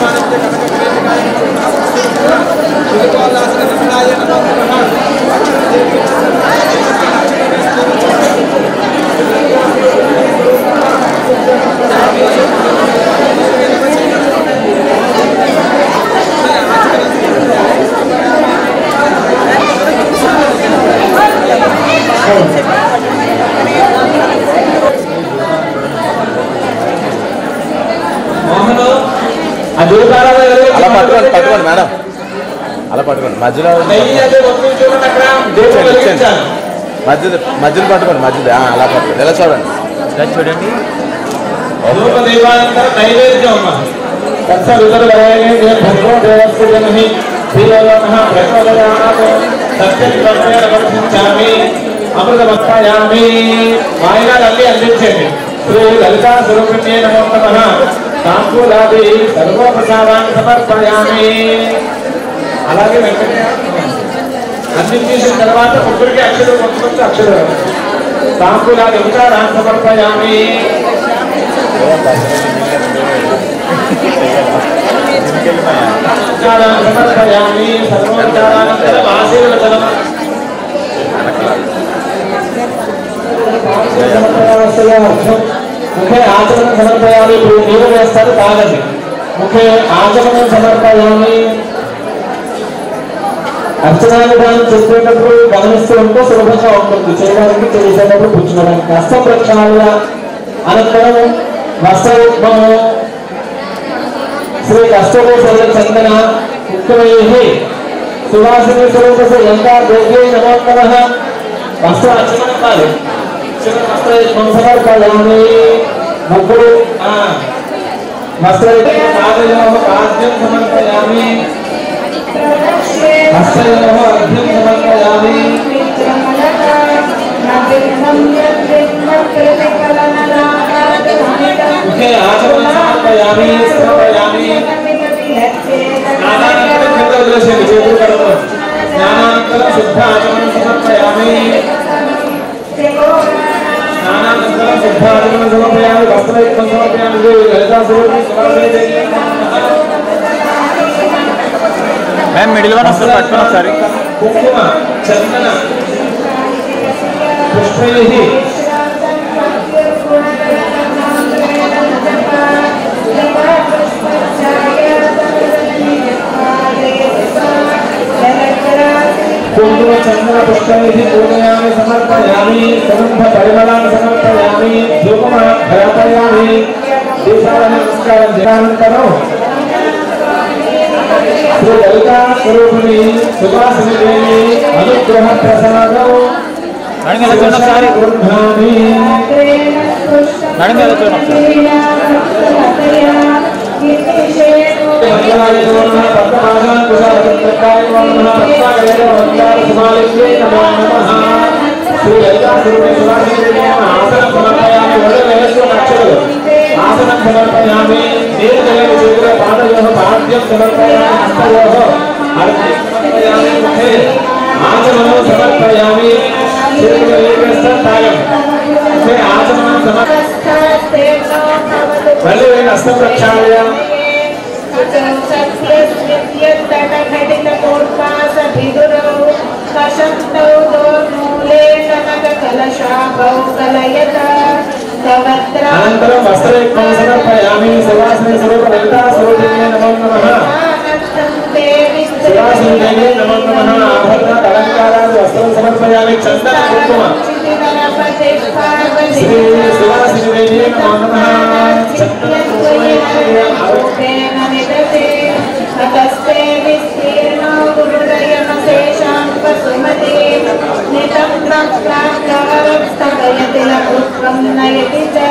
మోహను ఆ దీపారాధన అలా పట్టుకోండి పట్టుకోండి మేడం అలా పట్టుకోండి మధ్యలో నెయ్యి అది ఒత్తులు చూడండి అక్కడ దీపం ఇచ్చేయండి, ఇచ్చేయండి. వెలిగించాలి మధ్యలో మధ్యలో పట్టుకోండి మధ్యలో ఆ, అలా పట్టుకోండి ఇలా చూడండి చూడండి ధూప దీపాలంతా నైవేద్యం అమ్మ తత్స వితర వరేణ్యం భద్రో దేవస్య జనహి శ్రీయోగమః ప్రచోదయాత్ సత్యం కర్మేణ వర్ధించామి అమృతమస్తాయామి వాయినాలు అన్ని అందించండి శ్రీ లలితా స్వరూపిణ్యే నమో నమః తాంబూలాది సర్వోపచారాన్ని సమర్పయామి అలాగే వెంకటేశ్వర అందించేసిన తర్వాత ముగ్గురికి అక్షరం కొంచెం అక్షరం తాంబూలాది ఉపచారాన్ని సమర్పయామి ఉపచారాన్ని సమర్పయామి సర్వోపచారానంతరం ఆశీర్వచనం ముఖే ఆచమనం సమర్పయామి ఇప్పుడు నీరు వేస్తారు తాగండి ముఖే ఆచమనం సమర్పయామి అర్చనా విధానం చెప్పేటప్పుడు గమనిస్తూ ఉంటే సులభంగా ఉంటుంది చేయడానికి చేసేటప్పుడు పుచ్చుకోవడానికి హస్త ప్రక్షాళన అనంతరం వస్త్రయుగ్మము శ్రీ కష్టకోశల చందన ఉత్తమై సువాసిని స్వరూపస యంగా దేవ్యై నమో నమః వస్త్ర అర్చన కాదు వస్త్రయుగ్మం సమర్పయామి ముగ్గురు ఆ, వస్త్రయుగ్మం కాదయోః కాద్యం సమర్పయామి హస్తయోః అర్ఘ్యం సమర్పయామి ముఖే ఆచమనం సమర్పయామి సమర్పయామి స్నానానంతరం కింద వదిలేసేయండి చేతులు కడగడం స్నానానంతరం శుద్ధ ఆచమనం సమర్పయామి స్నానానంతరం శుద్ధ ఆచమనం సమర్పయామి వస్త్రయుక్తం సమర్పయామి ఇది లలితా స్వరూపి సువాసిని మ్యామ్ మిడిల్ వన్ వస్తుంది పట్టుకుని ఒకసారి కుంకుమ చందన పుష్పై కుంకుమ చందన పుష్పై పూజయామి సమర్పయామి సుగంధ పరిమళాన్ని సమర్పయామి ధూపమ ధరాపయామి దీపావళి నమస్కారం చేయాలంటారు శ్రీ లలితా స్వరూపిణి సుభాసిని దేవి అనుగ్రహ ప్రసాదం మేడం ఇలా చూడండి ఒకసారి గృహామి మేడం ఇలా చూడండి ఒకసారి మంగళాయ నమః పద్మనాభాయ కుశాలకృతాయ నమః పద్మాకరేణ మంగళాయ సుమాలిన్యే నమో నమః శ్రీ లలితా స్వరూపిణి సుభాసిని దేవి ఆసనం సమర్పయామి ఒళ్ళు వేసుకున్న అక్షరులు ఆసనం సమర్పయామి నీరు తెలియని చేతిలో పాదయోహ పాద్యం సమర్పయామి హస్తయోహ అర్ఘ్యం సమర్పయామి ముఖే ఆచమనం సమర్పయామి చేతులు ఏం వేస్తారు తాగండి ముఖే ఆచమనం సమర్ప మళ్ళీ హస్త ప్రక్షాళయ అనంతరం వస్త్రయుక్తం సమర్పయామి సువాసిని స్వరూప లలితా స్వరూపిణ్యే నమో నమః సువాసిని దేవి నమో నమః ఆభరణ అలంకారాలు వస్త్రం సమర్పయామి చందన కుంకుమ శ్రీ సువాసిని దేవి నమో నమః చందన తస్తే విస్తీర్ణో గురుదయమశేషాం వసుమతే నితం స్థగయతి పుత్రం నయతి చ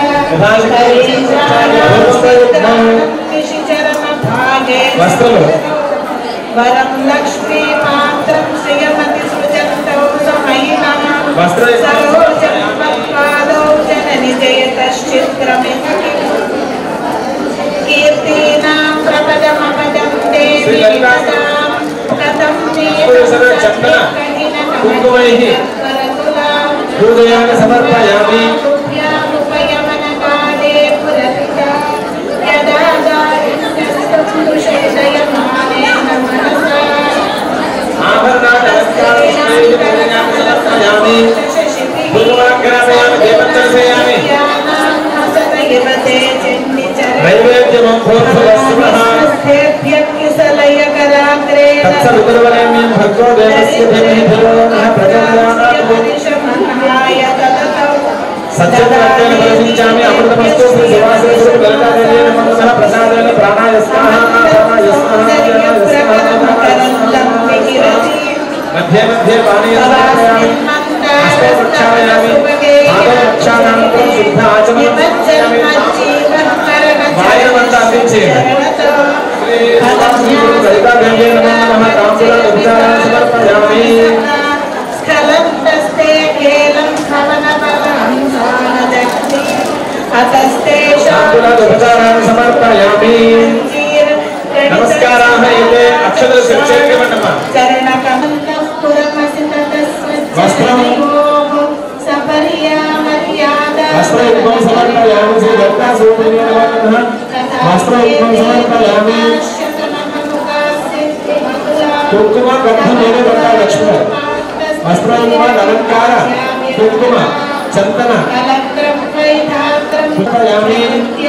వస్త్రము వరం లక్ష్మీ మాత్రం శ్రియమతి సృజంతౌ సమయినా వస్త్ర సరోజం మత్పాదౌ జనని జయతశ్చిత్రమిహ కీర్తీనాం ప్రపదమపదం తే కుంకుమైః పూజయాన్ని సమర్పయామి ఆభరణాన్ని అలంకారం పూజయాన్ని సమర్పయామి పూర్వాగ్రామయామి దీపం దర్శయామి నైవేద్యమం భూర్భువస్సునః తత్సవితుర్వరేణ్యం భర్గో దేవస్య ధీమహి ధియో నః ప్రచోదయాత్ సత్యత్వేన ప్రవచించామి అమృతమస్తు శ్రీ శివాశ్రీ లలితాదేవి నమో నమః ప్రసాదేన ప్రాణాయ స్వాహ ప్రాణాయ స్వాహ ప్రాణాయ స్వాహ మధ్య మధ్య పానీయ సమర్పయామి హస్తే ప్రక్షాళయామి పాదౌ ప్రక్షాళనానంతరం శుద్ధ ఆచమనం సమర్పయామి వాయుమంతా అందించేయండి శ్రీ లలితాదేవి నమో నమః తాంబూల ఉపచారాన్ని సమర్పయామి తాంబూల ఉపచారాన్ని సమర్పయామి నమస్కారాः అయితే అక్షతలు శిక్షేయమన్నమ్మ వస్త్రం వస్త్రయుగ్మం సమర్పయామి శ్రీ దత్తా సుబ్రహ్మణ్య వస్త్రయుగ్మం సమర్పయామి కుంకుమ గర్భం నేనే దత్తా లక్ష్మి వస్త్రయుగ్మ అలంకార కుంకుమ చందన సమర్పయామి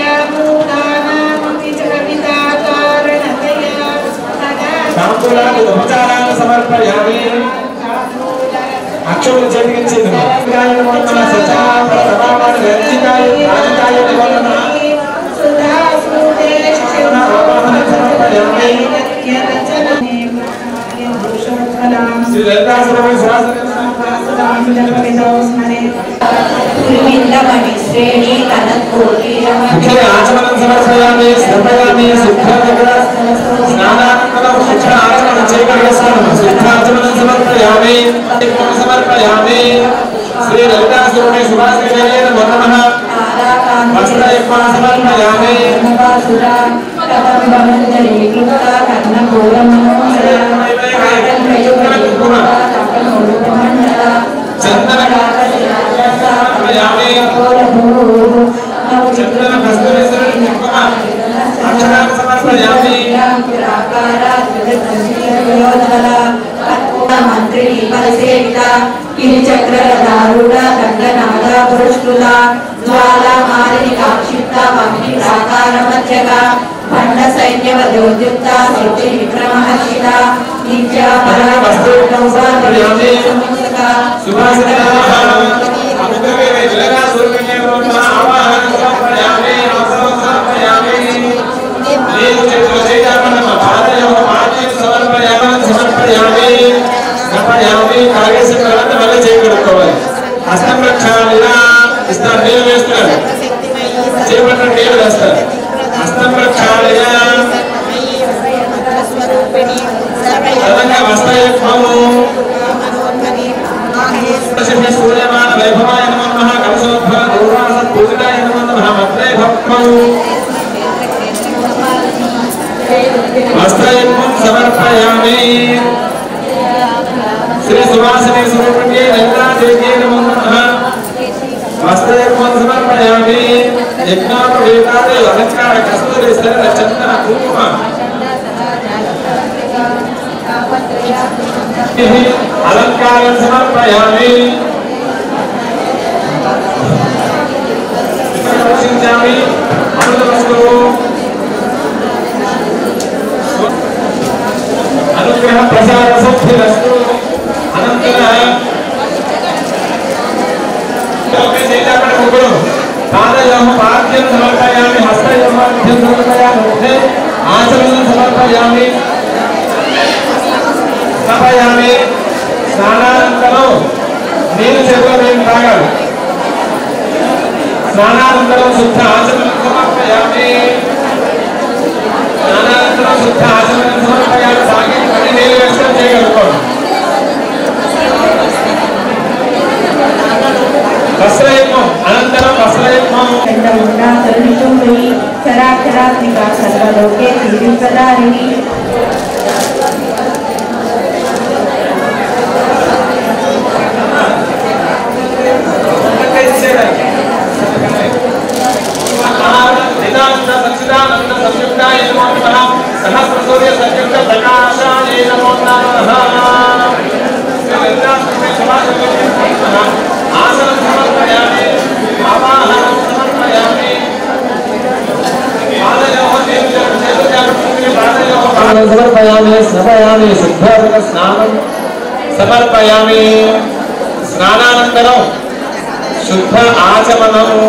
తాంబూలాన్ని ఉపచారాన్ని సమర్పయామి అక్షులు చేతికిచ్చింది శ్రీ లలితాసురమణి ముఖ్య ఆచమనం సమర్పయామి సమర్పయామి శుద్ధ స్నానానంతరం శుద్ధ ఆచమనం చేయగలిగేస్తాను శుద్ధాచమనం సమర్పయామి సమర్పయామి శ్రీ లలితాసురుని సుభాషితేన నమః వస్త్రయుగ్మం సమర్పయామి చందన సమర్పయామి చందన కస్తూరి కుంకుమ అక్షరాన్ని సమర్పయామి మంత్రి పరిసేవిత కిరి చక్రధారుడ దండనాద పురుష్కృత జ్వాల మాలిని కాక్షిప్త పంక్తి ప్రాకార మధ్యక భండ సైన్య వదోద్యుక్త శక్తి విక్రమ హర్షిత నిత్య సుభాషిత అముద్రవే లలితాసురుని నమః ఆవాహన సమర్పయామి అవసరం సమర్పయామి నీరు చేతులు చేయమన్నమ పాదయోగ పాదయం సమర్పయామి సమర్పయామి సమర్పయామి కాగేసి తర్వాత మళ్ళీ చేయగలుగుకోవాలి హస్తం ప్రక్షాళన ఇస్తారు నీళ్ళు వేస్తున్నారు చేపట్టిన నీళ్ళు వేస్తారు హస్తం ప్రక్షాళన తదంగా వస్త్రయుగ్మము లక్ష్మీ సూర్యమాన వైభవాయ నమో నమః కలశోద్భవ దూరాస పూజితాయ నమో నమః మత్రే భక్మౌ వస్త్రయుగ్మం సమర్పయామి శ్రీ సువాసిని స్వరూపిణ్యై లలితాదేవ్యై నమో నమః వస్త్రయుగ్మం సమర్పయామి యజ్ఞోపవేతాది అలంకార కస్తూరి స్థల చందన కుంకుమ అలంకారం సమర్పయామి ప్రవేశించామి అమృతమస్తు అనుగ్రహ ప్రసాద సిద్ధిరస్తు అనంతర ఓకే చేతాపడ ముగ్గురు పాదయోహ పాద్యం సమర్పయామి హస్తయోహ మధ్యం సమర్పయామి ముఖే ఆచమనం సమర్పయామి సమర్పయామి స్నానానంతరం నీరు చేతిలో నేను తాగాలి స్నానానంతరం శుద్ధ ఆచమనం సమర్పయామి స్నానానంతరం శుద్ధ ఆచమనం సమర్పయామి తాగి మళ్ళీ నీళ్ళు వేసుకొని చేయగలుగుతాను వస్త్రయజ్ఞం అనంతరం వస్త్రయజ్ఞం చరాచరాత్మిక సర్వలోకే తీవ్రదారిణి స్నానం సమర్పయామి స్నానానంతరం శుద్ధ ఆచమనము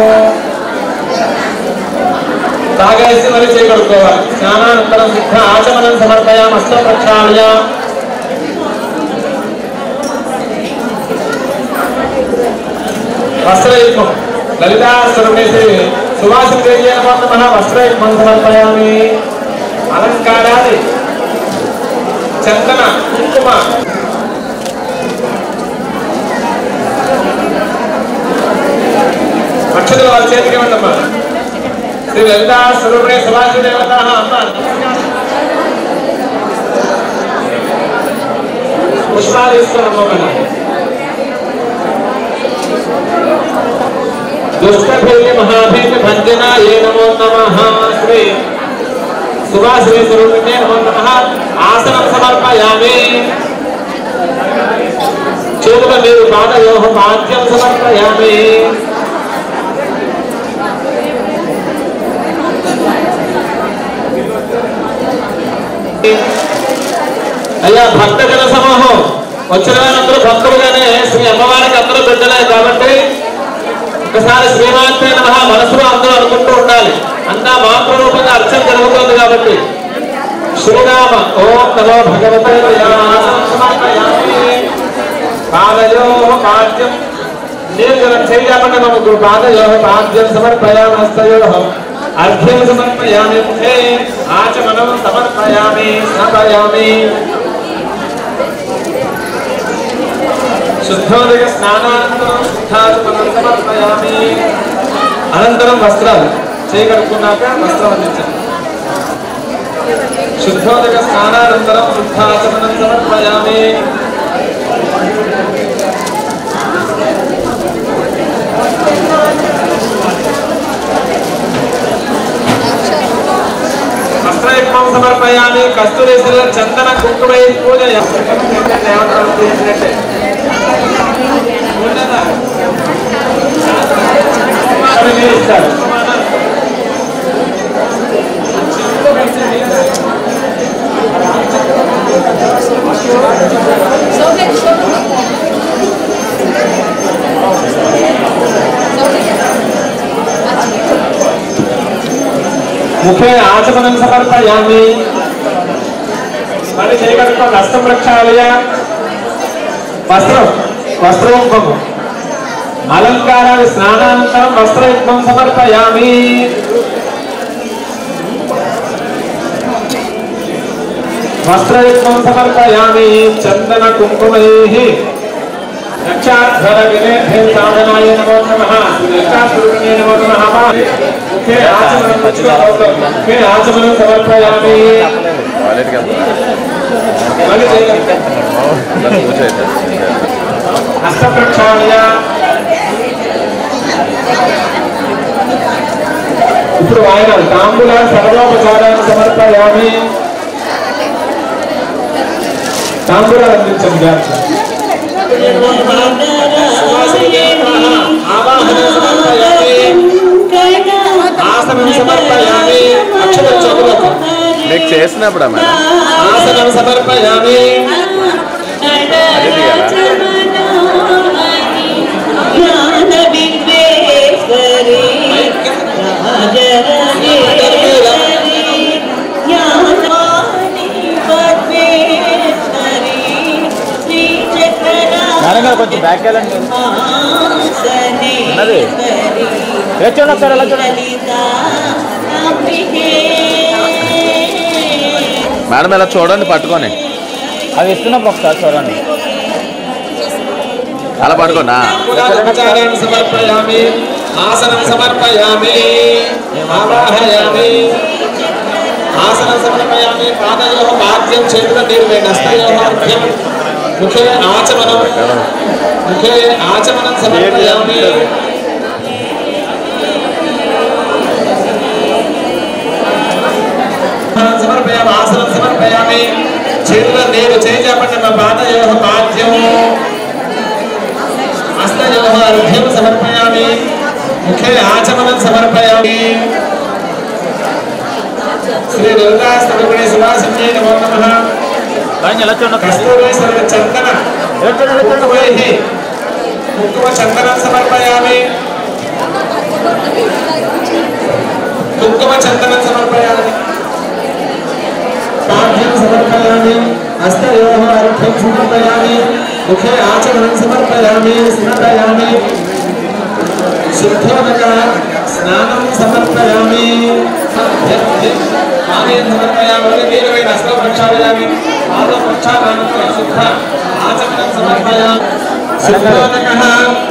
తాగేసి మరి చేయగలుగుకోవాలి స్నానానంతరం శుద్ధ ఆచమనం సమర్పయామి అస్త ప్రక్షాళయ వస్త్రయుగ్మం లలితా స్వరూపేసి సువాసిన దేవ్యేన నమః వస్త్రయుగ్మం సమర్పయామి అలంకారాది చందన కుంకుమ అక్షతలు వాళ్ళ చేతికి ఇవ్వండమ్మా శ్రీ లలితా స్వరూపే సువాసి దేవత అమ్మ పుష్పాలు ఇస్తున్నామ్మా మనం దుష్టభిర్య మహాభిర్య భంజనాయ నమో నమః శ్రీ సుభాశ్రీ స్వరూపిణే నమో నమః ఆసనం సమర్పయామి చేతుల మీరు పాదయోహ పాద్యం సమర్పయామి అయ్యా భక్తజన సమూహం వచ్చిన వారందరూ భక్తులుగానే శ్రీ అమ్మవారికి అందరూ బిడ్డలే కాబట్టి ఒకసారి శ్రీమాత్రే నమ మనసులో అందరూ అనుకుంటూ ఉండాలి అంతా మాతృరూపంగా అర్చన జరుగుతుంది కాబట్టి శ్రీరామ ఓం నమో భగవతే పాదయో పాద్యం నీర్జలం చేయకుండా మమ్మకు పాదయో పాద్యం సమర్పయామి హస్తయో అర్ఘ్యం సమర్పయామి ముఖే ఆచమనం సమర్పయామి స్నాపయామి శుద్ధోదయ స్నానానంతరం శుద్ధాచమనం సమర్పయామి అనంతరం వస్త్రాలు చేయగలుగుకున్నాక వస్త్రం అందించండి శుద్ధోదక స్నానానంతరం శుద్ధాచమనం సమర్పయామి వస్త్రయుగ్మం సమర్పయామి కస్తూరేశ్వర చందన కుంకుమై పూజ దేవతలను పూజించినట్టే అవి మీరు ఇస్తారు ముఖే ఆచమనం సమర్పయామి మళ్ళీ చేయగలుగుతాం హస్తం రక్షాలయ వస్త్రం వస్త్రోద్భవం అలంకారాలు స్నానానంతరం వస్త్రయుగ్మం సమర్పయామి వస్త్రయుగ్మం సమర్పయామి చందన కుంకుమై రక్షాధ్వర విలేభే సాధనాయ నమో నమః రక్షాస్వరూపిణే నమో నమః ముఖే ఆచమనం ముఖే ఆచమనం సమర్పయామి టాయిలెట్కి మళ్ళీ చేయగలుగుతాం వెళ్తాను హస్త ప్రక్షాళయ ఇప్పుడు ఆయన తాంబూల సర్వోపచారాన్ని సమర్పయామి తాంబూలాలు అందించండి జాగ్రత్త. ఆవాహన సమర్పయామి ఆసనం సమర్పయామి అక్షర చతురత మీకు చేసినప్పుడా మేడం ఆసనం సమర్పయామి అదే తీయాలా మేడం గారు కొంచెం బ్యాక్ వెళ్ళండి ఉన్నది ఇలా చూడండి ఒకసారి ఎలా చూడండి మేడం ఇలా చూడండి పట్టుకొని అవి ఇస్తున్నప్పుడు ఒకసారి చూడండి అలా పట్టుకోండి ఆ. ఉపచారాన్ని సమర్పయామి ఆసనం సమర్పయామి ఆవాహయామి ఆసనం సమర్పయామి పాదయో పాద్యం చేతుల నీరు వేడి హస్తయో అర్ఘ్యం ముఖే ఆచమనం ముఖే ఆచమనం సమర్పయామి సమర్పయామి ఆసనం సమర్పయామి చేతుల నీరు చేజాపండి మా పాదయో పాద్యం హస్తయోః అర్ఘ్యం సమర్పయామి ముఖే ఆచమనం సమర్పయామి శ్రీ దుర్గా స్తవగుణే సువాసన్యే నమో నమః ఎలా చూడండి కస్తూరేశ్వర చందన కుంకుమైః కుంకుమ చందనం సమర్పయామి కుంకుమ చందనం సమర్పయామి పాఠ్యం సమర్పయామి హస్తయోः అర్ఘ్యం సమర్పయామి ముఖే ఆచమనం సమర్పయామి స్నాపయామి శుద్ధోదక స్నానం సమర్పయామి పానీయం సమర్పయామి నీలమైన హస్తం ప్రక్షాళయామి పాదం ప్రక్షాళనానంతరం శుద్ధ ఆచమనం సమర్పయామి శుద్ధోదక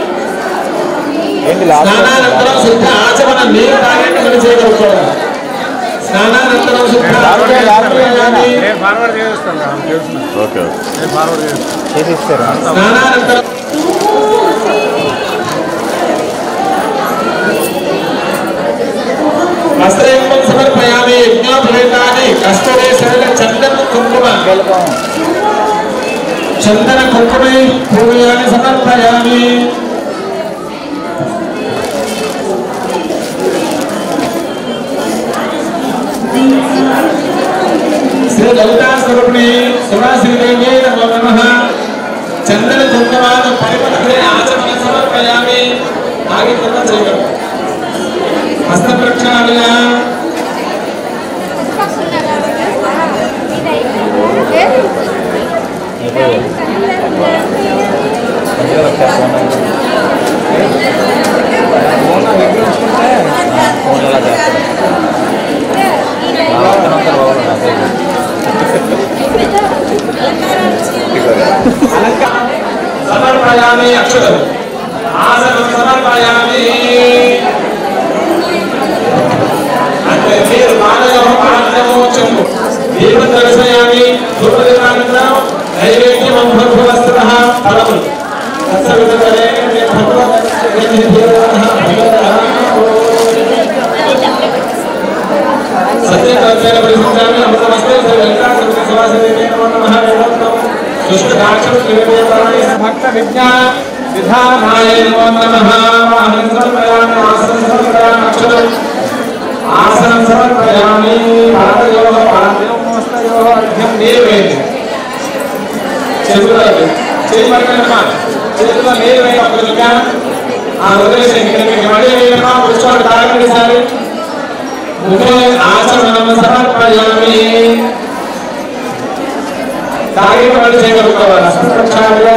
ఏంటి లాస్ట్ స్నానానంతరం శుద్ధ ఆచమనం నీరు తాగేట్టు మనం చేయగలుగుతాం స్నానానంతరం శుద్ధ ఆచమనం సమర్పయామి ఓకే ఓకే చేసి ఇస్తారా స్నానానంతరం వస్త్రయుక్తం సమర్పయామి యజ్ఞోపవేతాన్ని కస్తూరి సరళ చందన కుంకుమ చందన కుంకుమై పూయాన్ని సమర్పయామి శ్రీ లలితా స్వరూపిణి సురాశ్రీదేవి నమో నమ చందన కుంకుమాను పరిమళ ఆచరణ సమర్పయామి ఆగి తర్వాత చేయగలరు హస్త ప్రక్షాళన ఫోన్ ఎలా చేస్తారు సమర్పయామి అక్షరం ఆసనం సమర్పయామి అంటే మీరు మానవ పాఠము చెంపు దీపం దర్శయామి ధూపదీపానంతరం నైవేద్యం భూవస్త్ర ఫలములు తత్సవితరే సత్యకల్పేన పరిశుద్ధామి అమృతమస్తే సర్వెల్లా సర్వసవాసనే నమో నమః వేదోక్తం శుష్కదాక్షర త్రివేదాయ భక్త విజ్ఞాన విధానాయ నమో నమః వాహనం సమర్పయామి ఆసనం సమర్పయామి అక్షరం ఆసనం సమర్పయామి పాదయోః పాదయోః హస్తయోః అర్ఘ్యం నీరు వేయండి చేతుల్లో చేయి పడకండమ్మా చేతుల్లో నీరు వేయండి ఒక చుక్క ఆ వదిలేసేయండి ఇక్కడ మీకు మళ్ళీ వేయమ్మా కూర్చోండి తాగండి సారి ముఖే ఆచమనం సమర్పయామి తాగే వాళ్ళు చేయగలుగుతారు హస్తప్రక్షాళన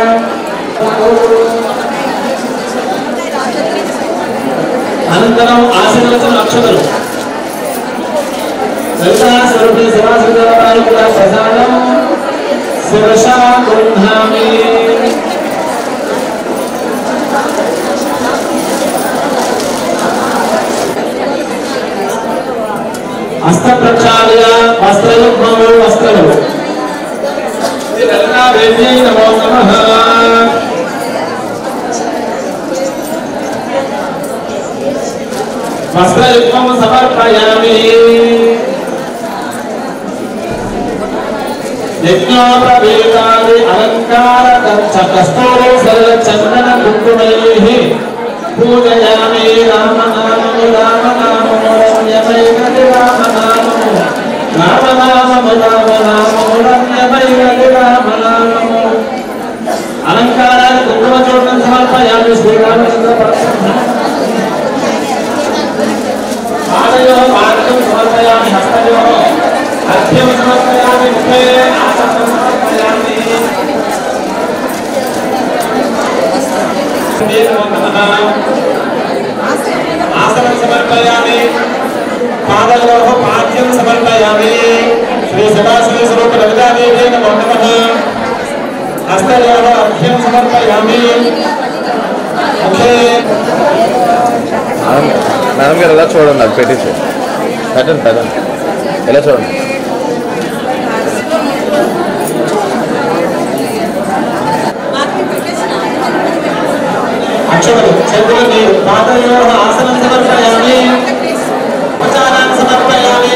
అనంతరం ఆశీర్వచన అక్షతలు లలితా స్వరూపి శివాశ్రీదేవాయ కూడా ప్రసాదం శిరసా గృహామి హస్త ప్రక్షాళన వస్త్రయుగ్మము వస్త్రము శ్రీ లలితాదేవి నమో నమః వస్త్రయుగ్మం సమర్పయామి యజ్ఞోపవేతాది అలంకార కస్తూరి సరళ చందన కుంకుమైః పూజయామి రామనామము రామనామము రమ్యమైనది రామనామము రామనామము రామనామము రమ్యమైనది రామనామము అలంకారాన్ని కుంకుమ చూడడం సమర్పయామి శ్రీరామచంద్ర పరబ్రహ్మ పాదయో పాదం సమర్పయామి హస్తయో అర్ఘ్యం సమర్పయామి ముఖే ఆసనం సమర్పయామి ఆసనం సమర్పయామి పాదయోః పాద్యం సమర్పయామి శ్రీ సదాశివ స్వరూప లలితాదేవి నమో నమః హస్తయోః అర్ఘ్యం సమర్పయామి ముఖే మేడం మేడం గారు ఎలా చూడండి అది పెట్టించి పెట్టండి పెట్టండి ఎలా చూడండి అక్షతలు చేతుల నీరు పాదయో ఆసనం సమర్పయామి ఉపచారాన్ని సమర్పయామి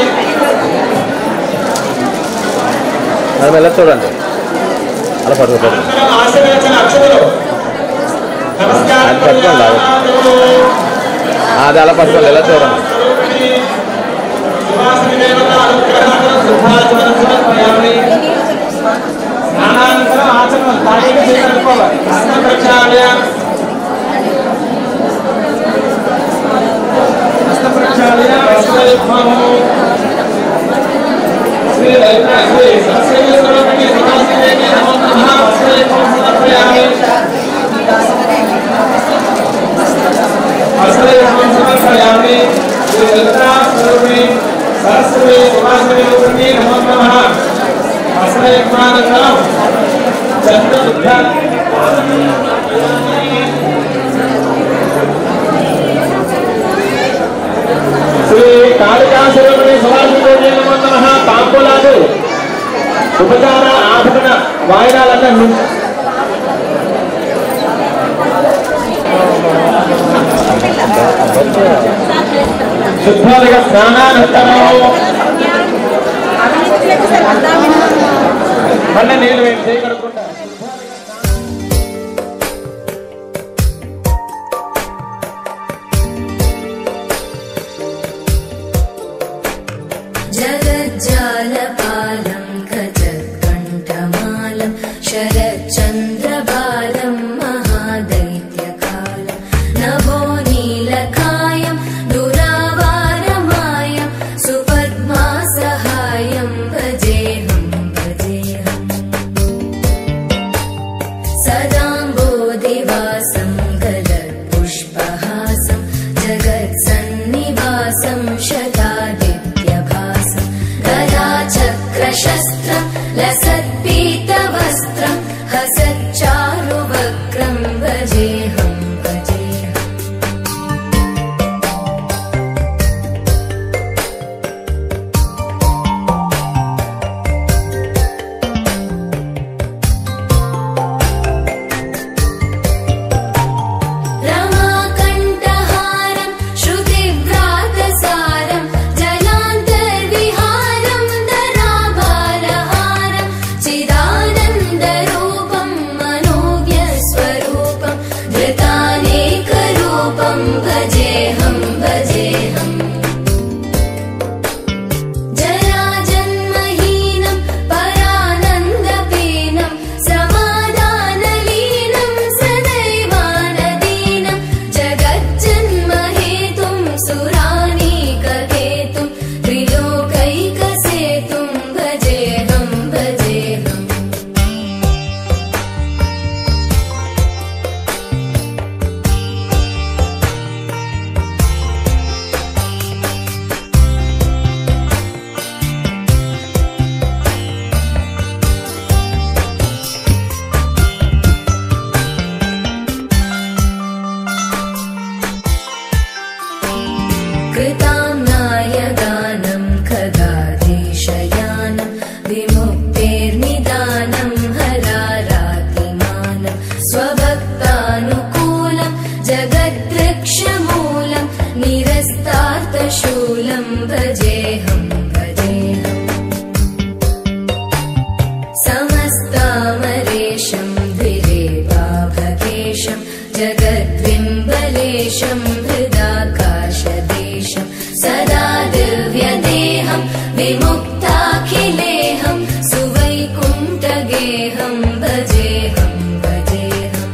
మేడం ఎలా చూడండి అలా పట్టుకో పట్టుకో అనంతరం ఆశీర్వచన అక్షతలు నమస్కారం అది పట్టుకోండి, లాగండి. ఆ, అది అలా పట్టుకోండి ఎలా చూడండి సువాసిని దేవత అనుగ్రహాలను శుభాచమనం సమర్పయామి శుద్ధ శ్రీ కాళికాశిరోమణి సమాజ నమ తాంబూలాలు ఉపచార ఆభరణ వాయినాలన్నీ శుద్ధాలుగా స్నానానంతరం మళ్ళీ నేను వేసి చేయగలుగుకుంటా जगज्जालपालं गजत्कण्ठमालं शरच्चन्द्रबालं महादैत्यकालं नभो नीलकायं दुरावारमायं सुपद्मासहायं भजेऽहं भजेऽहम् सदाम्बोदिवासं गलत्पुष्पहासं जगत्सन्निवासं शतादित्यभासं गदाचक्रशस्त्रं लसत्पीतवस्त्रं हसच्चारुवक्त्रं भजेऽहं भजेऽहम् रमाकण्ठहारं श्रुतिव्रातसारं जलान्तर्विहारं धराभारहारं चिदानन्दरूपं मनोज्ञस्वरूपं धृतानेकरूपं भजेऽहं भजेऽहम् जराजन्महीनं परानन्दपीनं समाधानलीनं सदैवानदीनं जगज्जन्महेतुं सुरानीककेतुं त्रिलोकैकसेतुं भजेऽहं भजेऽहम् कृताम्नायगानं खगाधीशयानं विमुक्तेर्निदानं हरारातिमानं स्वभक्तानुकूलं जगद्वृक्षमूलं निरस्तार्थशूलं भजेऽहं भजेऽहम् समस्तामरेशं द्विरेवाभकेशं जगद्विम्बलेशं हृदाकाशदेशं सदा दिव्यदेहं विमुक्ताखिलेहं सुवैकुण्ठगेहं भजेऽहं भजेऽहम्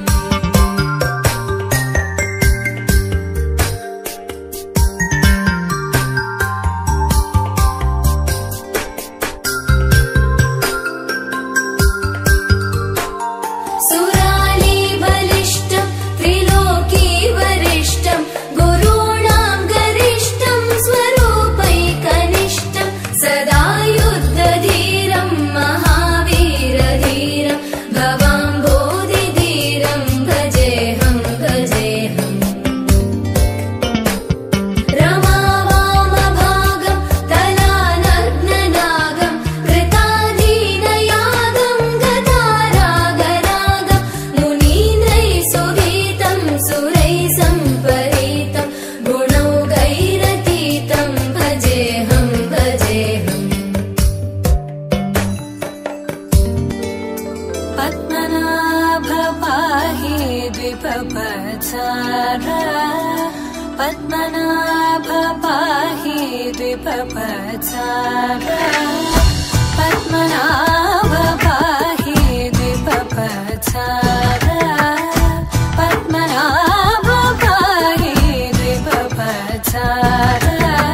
सुराली बलिष्ठं त्रिलोकी वरिष्ठं गुरूणां गरिष्ठं स्वरूपैकनिष्ठं सदा युद्धधीरं महावीरधीरं भवाम्बोधिधीरं भजेऽहं भजेऽहम् रमावामभागं तलानग्ननागं कृताधीनयागं गतारागरागं मुनीन्द्रैः सुगीतं सुरैः सम्परीतं गुणौगैरतीतं भजेऽहं भजेऽहम् पद्मनाभ पाहि द्विपपचार पद्मनाभ पाहि द्विपपचार पद्मनाभ पाहि द्विपपचार पद्मनाभ पाहि द्विपपचार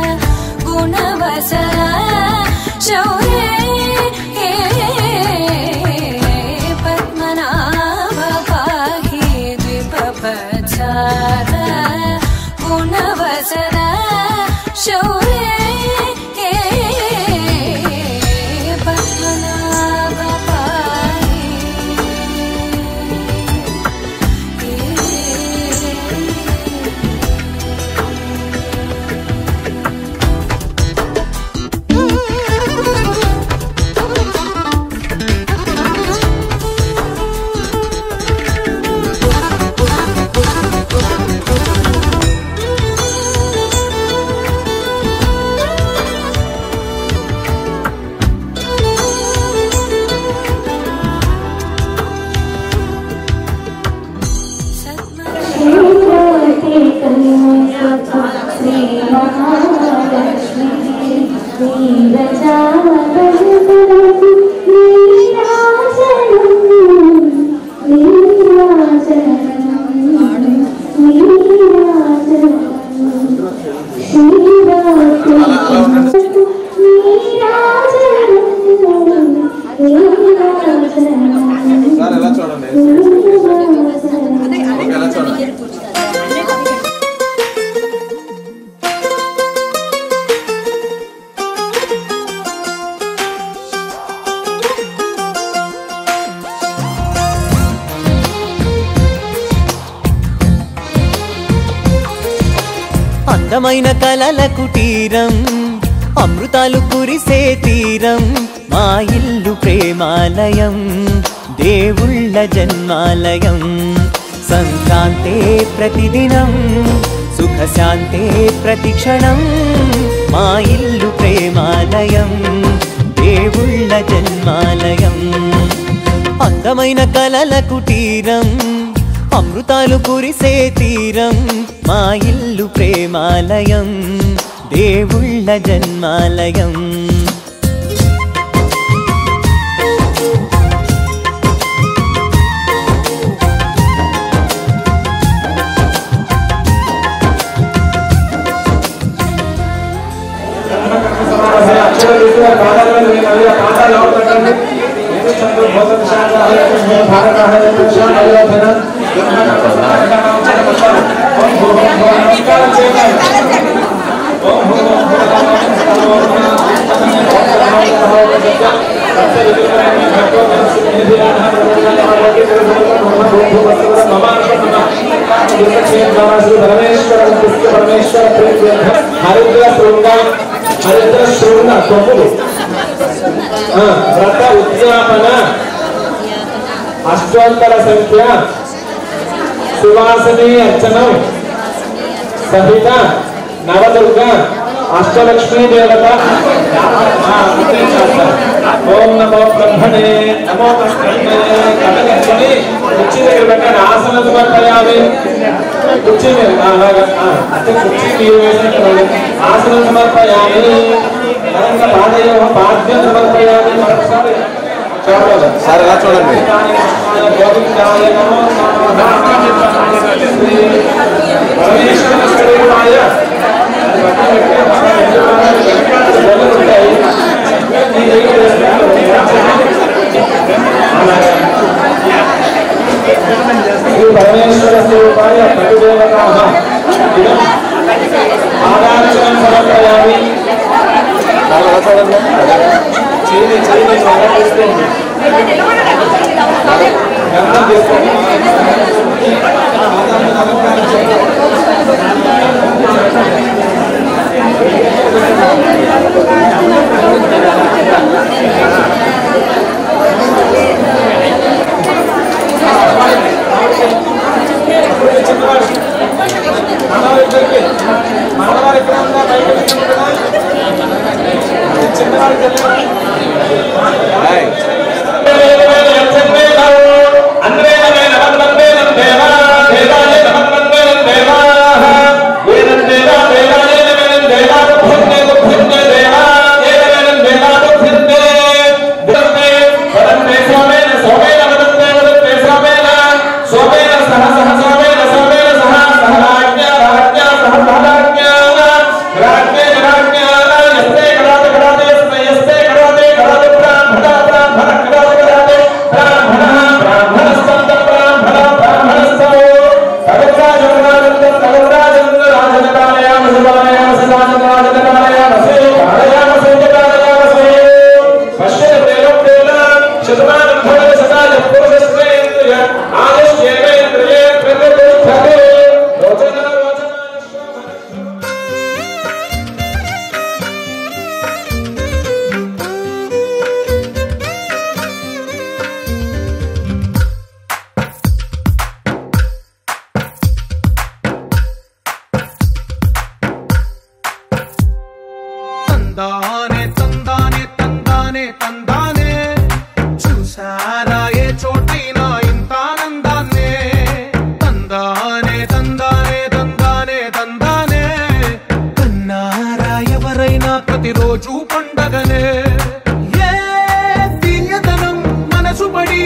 गुणवसर शौर्ये पद्मनाभ पाहि द्विपपचार गुणवसर शौर्ये पद्मनाभ సార్ ఎలా చూడండి ఓకే, ఎలా చూడండి అందమైన కలల కుటీరం అమృతాలు కురిసే తీరం మా ఇల్లు ప్రేమాలయం దేవుళ్ళ జన్మాలయం సంక్రాంతే ప్రతిదినం సుఖశాంతే ప్రతిక్షణం మా ఇల్లు ప్రేమాలయం దేవుళ్ళ జన్మాలయం అందమైన కలల కుటీరం అమృతాలు కురిసే తీరం మా ఇల్లు ప్రేమాలయం దేవుళ్ళ జన్మాలయం అక్షర రీతిగా పాదాల మీద మీ మళ్ళీ ఆ పాదాలు లోపల పెట్టండి ఇది చంద్ర భూత శాఖ హరికృష్ణ భారత హరికృష్ణ అయోధన నమస్కారం చేయండి ఓం భూ ఓం భూ పరమేశ్వర పరమేశ్వర హరిద్ర శృంగ హరిద్ర శృంగ తొమ్మిది ఆ, వ్రత ఉద్యాపన అష్టోత్తర సంఖ్య సువాసనే అర్చనం సహిత నవదుర్గ అష్టలక్ష్మీ దేవత ఆ, అంతే చేస్తారు. ఓం నమో బ్రహ్మణే నమో బ్రహ్మణే కథకని కుర్చీ దగ్గర పెట్టండి ఆసన సమర్పయామి కుర్చీ మీద ఆ, అలాగా ఆ, అంటే కుర్చీ మీరు వేసినట్టు వెళ్ళండి. ఆసనం సమర్పయామి అనంత పాదయో పాద్యం సమర్పయామి మరొకసారి చూడాలి సార్ ఎలా చూడండి గోవిందాయ నమో పరమేశ్వర స్వరూపాయ శ్రీ పరమేశ్వర స్వరూపాయ ప్రతిదేవతా ఇదం ఆదార్చనం సమర్పయామి ఎలా చూడండి చేయి చేయి సమర్పిస్తుంది గంధం తీసుకోండి మనవారిద్దరికి మనవారు ఎక్కడ ఉందా బయట చిన్నవారికి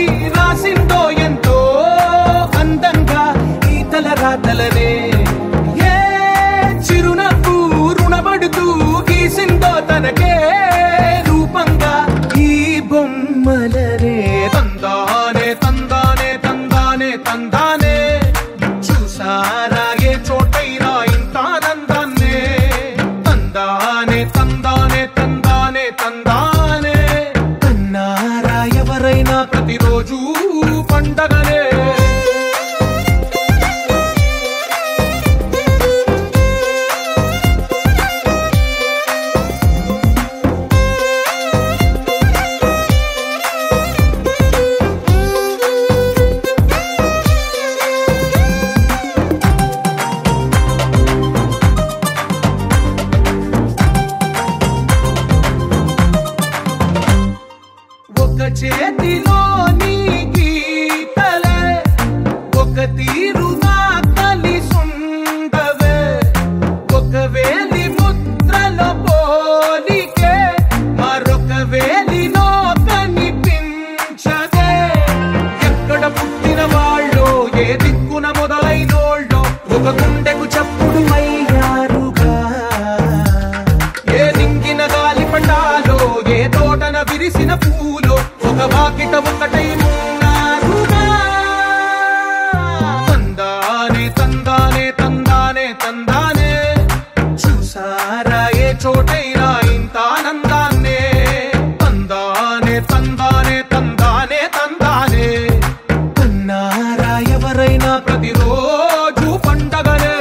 రాసిందో ఎంతో అందంగా ఈ తల రాతలనే ఏ చిరునవ్వు రుణపడుతూ గీసిందో తనకే రూపంగా ఈ బొమ్మలనే తందానే తందానే తందానే తందానే చూసారా ఏ చోటైనా ఇంత ఆనందాన్నే తందానే తందానే తందానే తందానే అన్నారా ఎవరైనా ప్రతిరోజు పండగనే ఒక చేతిలో నీ గీతలే ఒక తీరుగా కలిసుండవే ఒక వేలి ముద్రల పోలికే మరొక వేలిలో కనిపించదే ఎక్కడ పుట్టిన వాళ్ళో ఏ దిక్కున మొదలైనోళ్ళో ఒక గుండెకు చప్పుడు అయ్యారుగా ఏ నింగిన గాలి పండాలో ఏ తోటన విరిసిన పూలో ఒక వాకిట ఒకటై ఉన్నారుగా తందానే తందానే తందానే తందానే చూసారా ఏ చోటైనా ఇంత ఆనందాన్నే తందానే తందానే తందానే తందానే అన్నారా ఎవరైనా ప్రతిరోజు పండగనే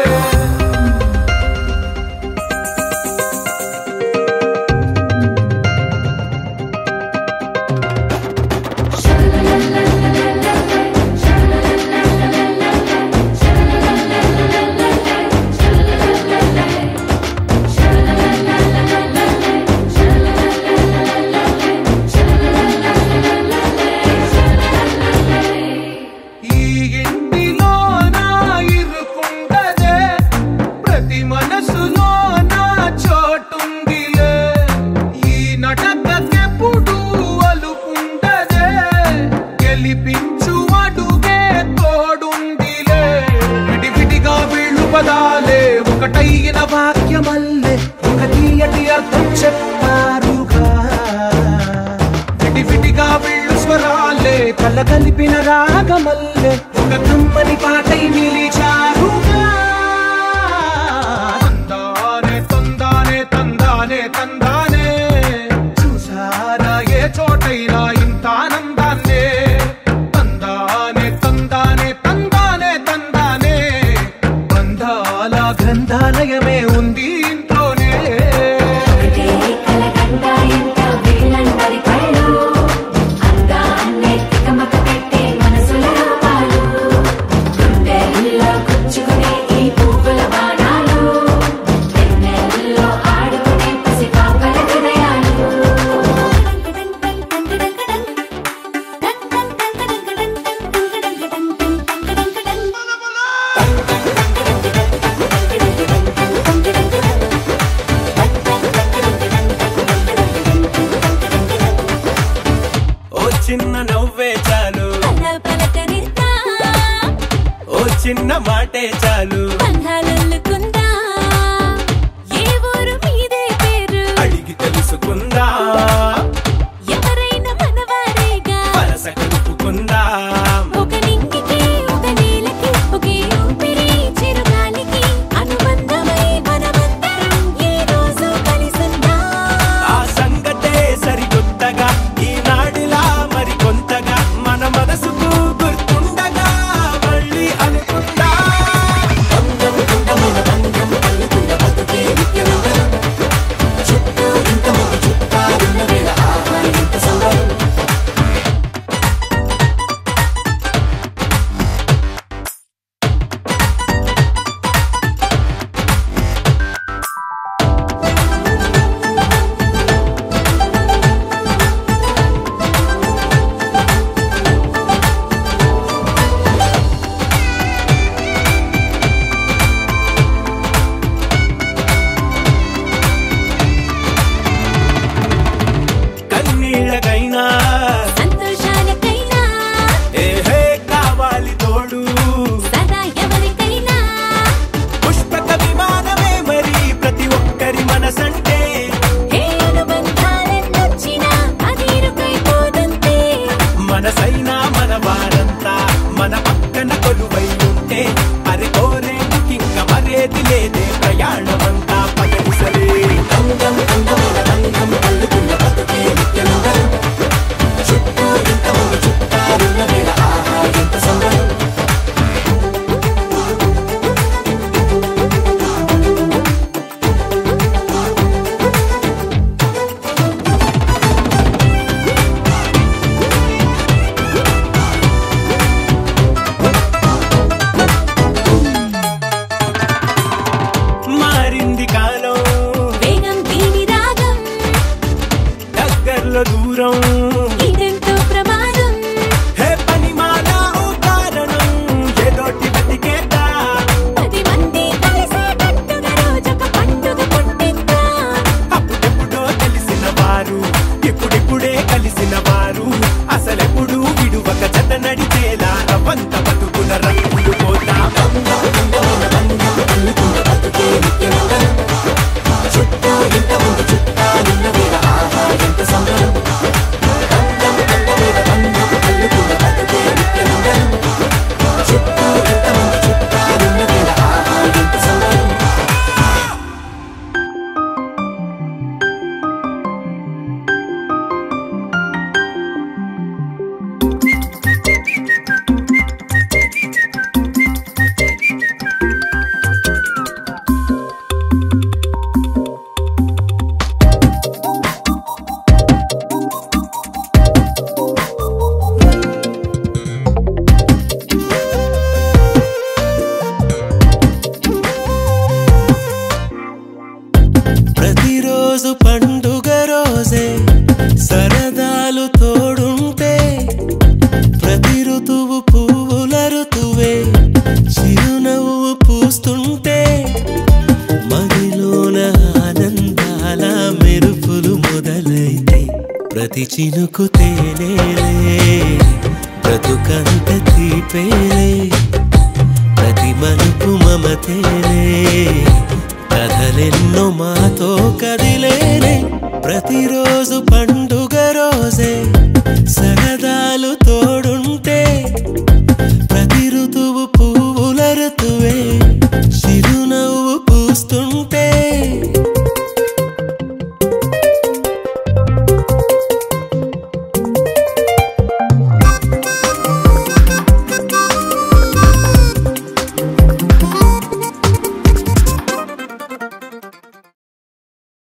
ఈ ఇంటిలో నా ఇరుకుండదే ప్రతి మనసులో నా చోటుందిలే ఈ నటకెప్పుడు అలుపుండదే గెలిపించు అడుగే తోడుందిలే విడివిడిగా వీళ్ళు పదాలే ఒకటైన వాక్యమల్లే ఒక తీయటి అర్థం చెప్పారుగా విడివిడిగా వీళ్ళు స్వరాలే కల కలిపిన రాగమల్లే ఒక కమ్మని పాటై నిలిచారుగా తందానే తందానే తందానే తందానే చూసారా ఏ చోటైనా ఇంత ఆనందాన్నే తందానే తందానే తందానే తందానే బంధాల గ్రంథాలయమే ఉంది ఇంట్లోనే ఓ చిన్న నవ్వే చాలు ఓ చిన్న మాటే చాలు అడిగి తెలుసుకుందా వరస కలుపుకుందా ఆ సంగతే సరికొత్తగా ఈనాడిలా మరి కొంతగా మన మనసుకు గుర్తుండగా మళ్ళీ అనుకుందా బంధం బంధమైన బంధం కలుగుతున్న బతుకే నిత్యనవరం. చుట్టూ ఇంతమంది చుట్టాలున్న వేళ ఆహా ఎంత సంబరం మన పక్కన కొలువై ఉంటే అరే కోరేటికింక మరేది లేదే ప్రయాణమంతా పగడిసలే రంగం అందమైన రంగం అల్లుకున్న బతుకే నిత్యనందరం చుట్టూ ఇంతమంది చుట్టాలున్న వేళ ఆహా ఎంత సంబరం మారింది కాలం వేగం దీని రాగం దగ్గరలో దూరం ఇదెంతో ప్రమాదం హే పనిమాల ఓ కారణం ఏదోటి బతికేదా పది మంది కలిసేటట్టుగా రోజొక పండుగ పుట్టిద్దా అప్పుడెప్పుడో తెలిసిన వారు ఇప్పుడిప్పుడే కలిసిన వారు అసలెప్పుడు విడువక జత నడిచేలా రవంత బతుకుల రంగులు పోతా బంధం అందమైన బంధం అల్లుకున్న బతుకే నిత్యనందనం చుట్టూ ఇంతమంది చుట్టాలున్న వేళ ఆహా ఎంత సంబరం బంధం అందమైన బంధం అల్లుకున్న బతుకే నిత్యనందనం చుట్టూ ఇంతమంది చుట్టాలున్న వేళ ఆహా ఎంత సంబరం ప్రతిరోజు పండుగ రోజే సరదాలు తోడుంటే ప్రతి ఋతువు పువ్వుల ఋతువే చిరునవ్వు పూస్తుంటే మదిలోన ఆనందాల మెరుపులు మొదలైతే ప్రతి చినుకు తేనేలే బ్రతుకంత తీపేలే ప్రతి మలుపు మమతేలే కథలెన్నో మాతో కదిలేనే ప్రతిరోజు పండుగ రోజే సరదాలు తోడు